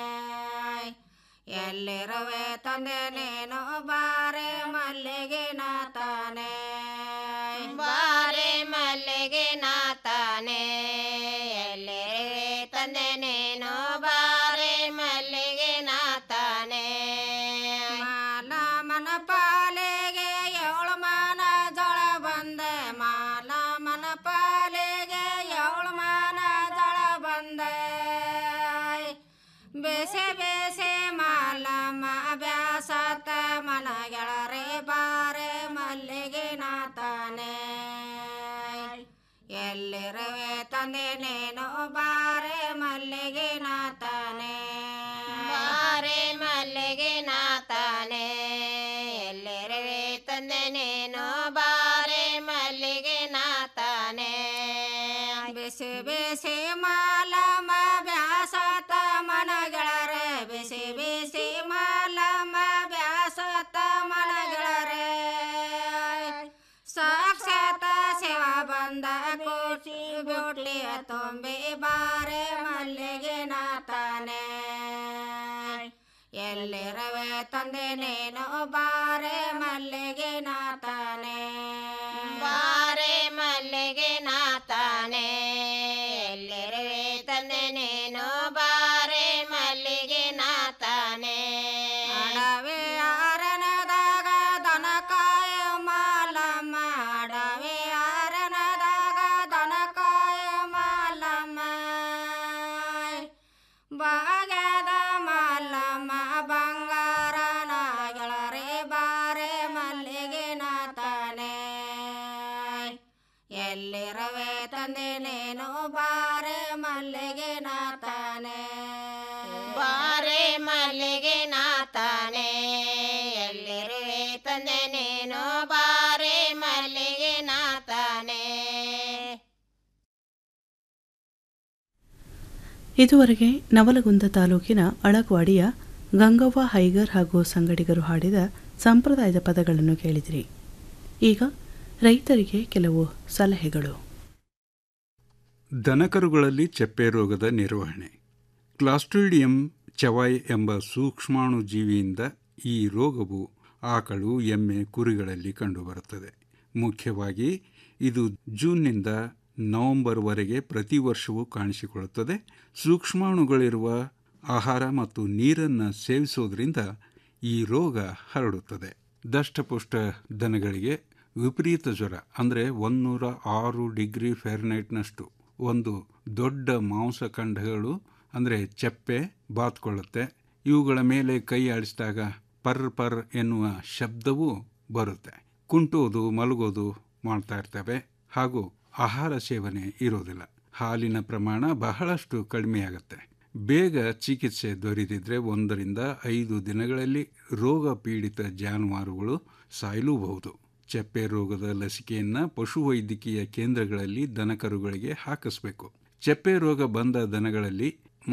Speaker 15: ಎಲ್ಲಿರುವೆ ತಂದೆ ನೀನು ಬಾರೆ ಮಲ್ಲಿಗೆ ನಾತಾನೆ ಬಾರೆ ಮಲ್ಲಿಗೆ ನಾತಾನೆ ಎಲ್ಲಿರುವೆ ತಂದೆ ನೀನು ಬಾರೆ ಮಲ್ಲಿಗೆ ನಾತಾನೆ ಮಾಲ ಮನ ಪಾಲೆಗೆ ಏಳು ಮಾನ ಜಳ ಬಂದೆ ಮಾಲ ಮನ ಪಾಲೆಗೆ ಏಳು ಮಾನ ಜಳ ಬಂದೆ ಬೇಸೆ ಬೇಸೆ ಮಾಲಮ್ಮ ಬ್ಯಾಸತ ಮನಗೆಳರೆ ಬಾರೆ ಮಲ್ಲಿಗೆ ನಾತಾನೆ ಎಲ್ಲಿರುವೆ ತಂದೆ ನೇನು ಬಾರೆ ಮಲ್ಲಿಗೆ ನಾತಾನೆ ಬಾರೆ ಮಲ್ಲಿಗೆ ನಾತಾನೆ ಎಲ್ಲಿರುವೆ ತಂದೆ ನೀನು ಬಾರೆ ಮಲ್ಲಿಗೆ ನಾತಾನೆ ಬಿಸಿ ಬಿಸಿ ಮಾಲಮ್ಮ ಬ್ಯಾಸತ ಮನಗೆಳರೆ ಬಿಸಿ ಬಿಸಿ ಮಾಲಮ್ಮ ಬ್ಯಾಸತ ಮನಗೆಳರೆ ಸಾಕ್ಷಾತ ಸೇವಾ ಬಂದ ಕೋಟಿ ಬೋಟ್ಲಿಯ ತುಂಬಿ ಬಾರೆ ಮಲ್ಲಿಗೆ ನಾತಾನೆ ಎಲ್ಲಿರವೆ ತಂದೆ ನೀನು ಬಾರೆ ಮಲ್ಲಿಗೆ ನಾತಾನೆ ಬಾರೆ ಮಲ್ಲಿಗೆ ನಾತಾನೆ ಎಲ್ಲಿರುವೆ ತಂದೆ ನೀನು ಬಾರೆ ಮಲ್ಲಿಗೆ ನಾತಾನೆ ಅಡವೆ ಆರನದಾಗ ದನ ಕಾಯ ಮಾಲಮ್ಮ ಅಡವೆ ಆರನದಾಗ ದನ ಕಾಯ ಮಾಲ ಭಾಗ್ಯದ ಮಲ್ಲಮ್ಮ ಬಂಗಾರನ ಗೆಳರೆ ಬಾರೆ ಮಲ್ಲಿಗೆ ನಾತಾನೆ ಎಲ್ಲಿರವೆ ತಂದೆ ನೀನು ಬಾರೆ ಮಲ್ಲಿಗೆ ನಾತಾನೆ ಬಾರೆ ಮಲ್ಲಿಗೆ ನಾತಾನೆ ಎಲ್ಲಿರುವೆ ತಂದೆ ನೀನು ಬಾರೆ ಮಲ್ಲಿಗೆ ನಾತಾನೆ
Speaker 2: ಇದುವರೆಗೆ ನವಲಗುಂದ ತಾಲೂಕಿನ ಅಳಗ್ವಾಡಿಯ ಗಂಗವ್ವ ಹೈಗರ್ ಹಾಗೂ ಸಂಗಡಿಗರು ಹಾಡಿದ ಸಂಪ್ರದಾಯದ ಪದಗಳನ್ನು ಕೇಳಿದಿರಿ ಈಗ ರೈತರಿಗೆ ಕೆಲವು ಸಲಹೆಗಳು
Speaker 13: ದನಕರುಗಳಲ್ಲಿ ಚೆಪ್ಪೆ ರೋಗದ ನಿರ್ವಹಣೆ ಕ್ಲಾಸ್ಟ್ರಿಡಿಯಂ ಚವಾಯ್ ಎಂಬ ಸೂಕ್ಷ್ಮಾಣು ಜೀವಿಯಿಂದ ಈ ರೋಗವು ಆಕಳು ಎಮ್ಮೆ ಕುರಿಗಳಲ್ಲಿ ಕಂಡುಬರುತ್ತದೆ ಮುಖ್ಯವಾಗಿ ಇದು ಜೂನ್ನಿಂದ ನವೆಂಬರ್ವರೆಗೆ ಪ್ರತಿ ವರ್ಷವೂ ಕಾಣಿಸಿಕೊಳ್ಳುತ್ತದೆ ಸೂಕ್ಷ್ಮಾಣುಗಳಿರುವ ಆಹಾರ ಮತ್ತು ನೀರನ್ನು ಸೇವಿಸೋದ್ರಿಂದ ಈ ರೋಗ ಹರಡುತ್ತದೆ ದಷ್ಟಪುಷ್ಟ ದನಗಳಿಗೆ ವಿಪರೀತ ಜ್ವರ ಅಂದರೆ ಒಂದೂರ ಆರು ಡಿಗ್ರಿ ಫೆರ್ನೈಟ್ನಷ್ಟು ಒಂದು ದೊಡ್ಡ ಮಾಂಸಖಂಡಗಳು ಅಂದರೆ ಚೆಪ್ಪೆ ಬಾತ್ಕೊಳ್ಳುತ್ತೆ ಇವುಗಳ ಮೇಲೆ ಕೈ ಆಡಿಸಿದಾಗ ಪರ್ ಪರ್ ಎನ್ನುವ ಶಬ್ದವೂ ಬರುತ್ತೆ ಕುಂಟೋದು ಮಲಗೋದು ಮಾಡ್ತಾ ಇರ್ತವೆ ಹಾಗೂ ಆಹಾರ ಸೇವನೆ ಇರೋದಿಲ್ಲ ಹಾಲಿನ ಪ್ರಮಾಣ ಬಹಳಷ್ಟು ಕಡಿಮೆಯಾಗುತ್ತೆ ಬೇಗ ಚಿಕಿತ್ಸೆ ದೊರೆತಿದ್ರೆ ಒಂದರಿಂದ ಐದು ದಿನಗಳಲ್ಲಿ ರೋಗ ಪೀಡಿತ ಜಾನುವಾರುಗಳು ಸಾಯಲೂಬಹುದು ಚೆಪ್ಪೆ ರೋಗದ ಲಸಿಕೆಯನ್ನ ಪಶುವೈದ್ಯಕೀಯ ಕೇಂದ್ರಗಳಲ್ಲಿ ದನಕರುಗಳಿಗೆ ಹಾಕಿಸಬೇಕು ಚೆಪ್ಪೆ ರೋಗ ಬಂದ ದನಗಳಲ್ಲಿ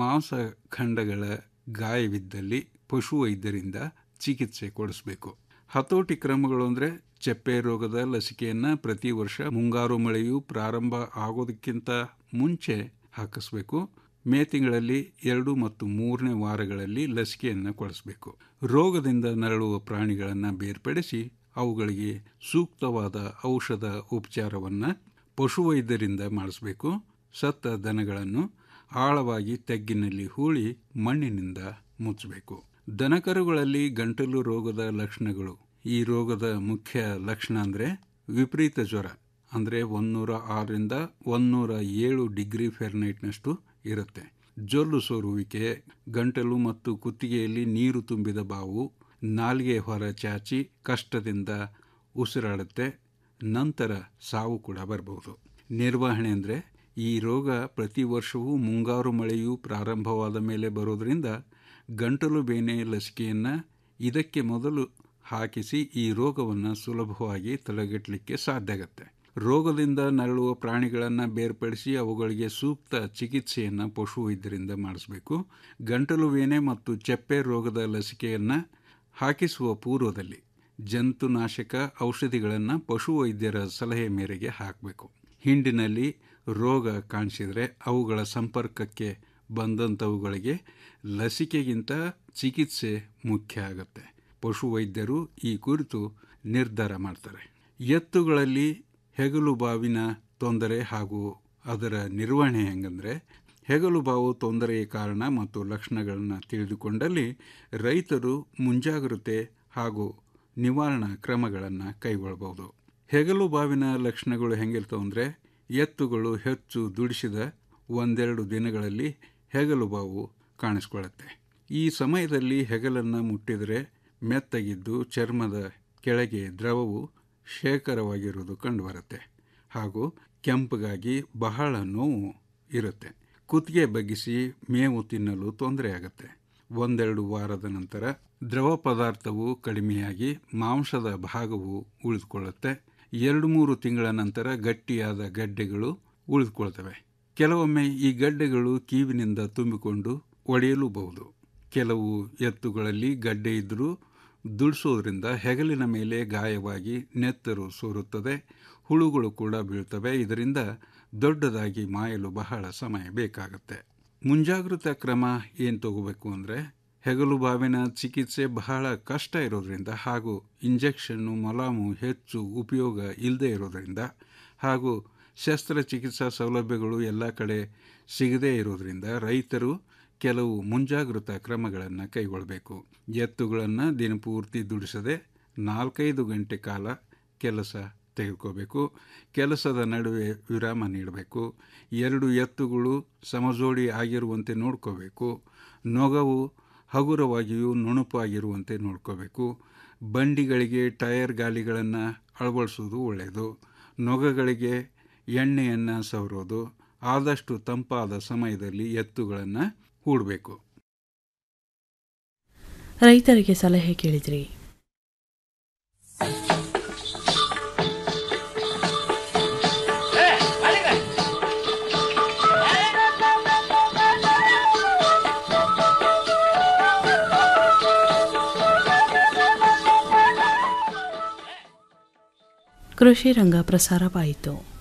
Speaker 13: ಮಾಂಸಖಂಡಗಳ ಗಾಯವಿದ್ದಲ್ಲಿ ಪಶುವೈದ್ಯರಿಂದ ಚಿಕಿತ್ಸೆ ಕೊಡಿಸಬೇಕು ಹತೋಟಿ ಕ್ರಮಗಳು ಅಂದರೆ ಚೆಪ್ಪೆ ರೋಗದ ಲಸಿಕೆಯನ್ನು ಪ್ರತಿ ವರ್ಷ ಮುಂಗಾರು ಮಳೆಯು ಪ್ರಾರಂಭ ಆಗೋದಕ್ಕಿಂತ ಮುಂಚೆ ಹಾಕಿಸ್ಬೇಕು ಮೇ ತಿಂಗಳಲ್ಲಿ ಎರಡು ಮತ್ತು ಮೂರನೇ ವಾರಗಳಲ್ಲಿ ಲಸಿಕೆಯನ್ನು ಕೊಡಿಸಬೇಕು ರೋಗದಿಂದ ನರಳುವ ಪ್ರಾಣಿಗಳನ್ನು ಬೇರ್ಪಡಿಸಿ ಅವುಗಳಿಗೆ ಸೂಕ್ತವಾದ ಔಷಧ ಉಪಚಾರವನ್ನು ಪಶುವೈದ್ಯರಿಂದ ಮಾಡಿಸಬೇಕು ಸತ್ತ ದನಗಳನ್ನು ಆಳವಾಗಿ ತೆಗ್ಗಿನಲ್ಲಿ ಹೂಳಿ ಮಣ್ಣಿನಿಂದ ಮುಚ್ಚಬೇಕು ದನಕರುಗಳಲ್ಲಿ ಗಂಟಲು ರೋಗದ ಲಕ್ಷಣಗಳು ಈ ರೋಗದ ಮುಖ್ಯ ಲಕ್ಷಣ ಅಂದರೆ ವಿಪರೀತ ಜ್ವರ ಅಂದರೆ ಒಂದೂರ ಆರರಿಂದ ಒಂದೂರ ಏಳು ಡಿಗ್ರಿ ಫೆರ್ನೈಟ್ನಷ್ಟು ಇರುತ್ತೆ ಜೊಲ್ಲು ಸೋರುವಿಕೆ ಗಂಟಲು ಮತ್ತು ಕುತ್ತಿಗೆಯಲ್ಲಿ ನೀರು ತುಂಬಿದ ಬಾವು ನಾಲಿಗೆ ಹೊರ ಚಾಚಿ ಕಷ್ಟದಿಂದ ಉಸಿರಾಡುತ್ತೆ ನಂತರ ಸಾವು ಕೂಡ ಬರಬಹುದು ನಿರ್ವಹಣೆ ಅಂದರೆ ಈ ರೋಗ ಪ್ರತಿ ವರ್ಷವೂ ಮುಂಗಾರು ಮಳೆಯು ಪ್ರಾರಂಭವಾದ ಮೇಲೆ ಬರೋದರಿಂದ ಗಂಟಲು ಬೇನೆ ಲಸಿಕೆಯನ್ನು ಇದಕ್ಕೆ ಮೊದಲು ಹಾಕಿಸಿ ಈ ರೋಗವನ್ನು ಸುಲಭವಾಗಿ ತಡೆಗಟ್ಟಲಿಕ್ಕೆ ಸಾಧ್ಯ ಆಗುತ್ತೆ ರೋಗದಿಂದ ನರಳುವ ಪ್ರಾಣಿಗಳನ್ನು ಬೇರ್ಪಡಿಸಿ ಅವುಗಳಿಗೆ ಸೂಕ್ತ ಚಿಕಿತ್ಸೆಯನ್ನು ಪಶುವೈದ್ಯರಿಂದ ಮಾಡಿಸಬೇಕು ಗಂಟಲು ಬೇನೆ ಮತ್ತು ಚೆಪ್ಪೆ ರೋಗದ ಲಸಿಕೆಯನ್ನು ಹಾಕಿಸುವ ಪೂರ್ವದಲ್ಲಿ ಜಂತುನಾಶಕ ಔಷಧಿಗಳನ್ನು ಪಶುವೈದ್ಯರ ಸಲಹೆ ಮೇರೆಗೆ ಹಾಕಬೇಕು ಹಿಂಡಿನಲ್ಲಿ ರೋಗ ಕಾಣಿಸಿದರೆ ಅವುಗಳ ಸಂಪರ್ಕಕ್ಕೆ ಬಂದಂಥವುಗಳಿಗೆ ಲಸಿಕೆಗಿಂತ ಚಿಕಿತ್ಸೆ ಮುಖ್ಯ ಆಗುತ್ತೆ ಪಶುವೈದ್ಯರು ಈ ಕುರಿತು ನಿರ್ಧಾರ ಮಾಡ್ತಾರೆ ಎತ್ತುಗಳಲ್ಲಿ ಹೆಗಲು ಬಾವಿನ ತೊಂದರೆ ಹಾಗೂ ಅದರ ನಿರ್ವಹಣೆ ಹೆಂಗಂದ್ರೆ ಹೆಗಲು ಬಾವು ತೊಂದರೆಯ ಕಾರಣ ಮತ್ತು ಲಕ್ಷಣಗಳನ್ನು ತಿಳಿದುಕೊಂಡಲ್ಲಿ ರೈತರು ಮುಂಜಾಗ್ರತೆ ಹಾಗೂ ನಿವಾರಣಾ ಕ್ರಮಗಳನ್ನು ಕೈಗೊಳ್ಳಬಹುದು ಹೆಗಲು ಬಾವಿನ ಲಕ್ಷಣಗಳು ಹೆಂಗಿರ್ತವೆ ಅಂದರೆ ಎತ್ತುಗಳು ಹೆಚ್ಚು ದುಡಿಸಿದ ಒಂದೆರಡು ದಿನಗಳಲ್ಲಿ ಹೆಗಲು ಬಾವು ಕಾಣಿಸ್ಕೊಳ್ಳುತ್ತೆ ಈ ಸಮಯದಲ್ಲಿ ಹೆಗಲನ್ನು ಮುಟ್ಟಿದರೆ ಮೆತ್ತಗಿದ್ದು ಚರ್ಮದ ಕೆಳಗೆ ದ್ರವವು ಶೇಖರವಾಗಿರುವುದು ಕಂಡುಬರುತ್ತೆ ಹಾಗೂ ಕೆಂಪಗಾಗಿ ಬಹಳ ನೋವು ಇರುತ್ತೆ ಕುತ್ತಿಗೆ ಬಗ್ಗಿಸಿ ಮೇವು ತಿನ್ನಲು ತೊಂದರೆ ಆಗುತ್ತೆ ಒಂದೆರಡು ವಾರದ ನಂತರ ದ್ರವ ಪದಾರ್ಥವು ಕಡಿಮೆಯಾಗಿ ಮಾಂಸದ ಭಾಗವು ಉಳಿದುಕೊಳ್ಳುತ್ತೆ ಎರಡು ಮೂರು ತಿಂಗಳ ನಂತರ ಗಟ್ಟಿಯಾದ ಗಡ್ಡೆಗಳು ಉಳಿದುಕೊಳ್ತವೆ ಕೆಲವೊಮ್ಮೆ ಈ ಗಡ್ಡೆಗಳು ಕೀವಿನಿಂದ ತುಂಬಿಕೊಂಡು ಒಡೆಯಲೂಬಹುದು ಕೆಲವು ಎತ್ತುಗಳಲ್ಲಿ ಗಡ್ಡೆ ಇದ್ದರೂ ದುಡಿಸೋದ್ರಿಂದ ಹೆಗಲಿನ ಮೇಲೆ ಗಾಯವಾಗಿ ನೆತ್ತರು ಸೋರುತ್ತದೆ ಹುಳುಗಳು ಕೂಡ ಬೀಳ್ತವೆ ಇದರಿಂದ ದೊಡ್ಡದಾಗಿ ಮಾಯಲು ಬಹಳ ಸಮಯ ಬೇಕಾಗುತ್ತೆ ಮುಂಜಾಗ್ರತಾ ಕ್ರಮ ಏನು ತಗೋಬೇಕು ಅಂದರೆ ಹೆಗಲು ಬಾವಿನ ಚಿಕಿತ್ಸೆ ಬಹಳ ಕಷ್ಟ ಇರೋದ್ರಿಂದ ಹಾಗೂ ಇಂಜೆಕ್ಷನ್ನು ಮೊಲಾಮು ಹೆಚ್ಚು ಉಪಯೋಗ ಇಲ್ಲದೆ ಇರೋದ್ರಿಂದ ಹಾಗೂ ಶಸ್ತ್ರಚಿಕಿತ್ಸಾ ಸೌಲಭ್ಯಗಳು ಎಲ್ಲ ಕಡೆ ಸಿಗದೇ ಇರೋದ್ರಿಂದ ರೈತರು ಕೆಲವು ಮುಂಜಾಗ್ರತಾ ಕ್ರಮಗಳನ್ನು ಕೈಗೊಳ್ಳಬೇಕು ಎತ್ತುಗಳನ್ನು ದಿನಪೂರ್ತಿ ದುಡಿಸದೆ ನಾಲ್ಕೈದು ಗಂಟೆ ಕಾಲ ಕೆಲಸ ತೆಗೆದುಕೋಬೇಕು ಕೆಲಸದ ನಡುವೆ ವಿರಾಮ ನೀಡಬೇಕು ಎರಡು ಎತ್ತುಗಳು ಸಮಜೋಡಿ ಆಗಿರುವಂತೆ ನೋಡ್ಕೋಬೇಕು ನೊಗವು ಹಗುರವಾಗಿಯೂ ನುಣುಪಾಗಿರುವಂತೆ ನೋಡ್ಕೋಬೇಕು ಬಂಡಿಗಳಿಗೆ ಟೈರ್ ಗಾಲಿಗಳನ್ನು ಅಳವಡಿಸೋದು ಒಳ್ಳೆಯದು ನೊಗಗಳಿಗೆ ಎಣ್ಣೆಯನ್ನು ಸವರೋದು ಆದಷ್ಟು ತಂಪಾದ ಸಮಯದಲ್ಲಿ ಎತ್ತುಗಳನ್ನು ಹೂಡಬೇಕು
Speaker 2: ರೈತರಿಗೆ ಸಲಹೆ ಕೇಳಿದ್ರಿ ಕೃಷಿ ರಂಗ ಪ್ರಸಾರವಾಯಿತು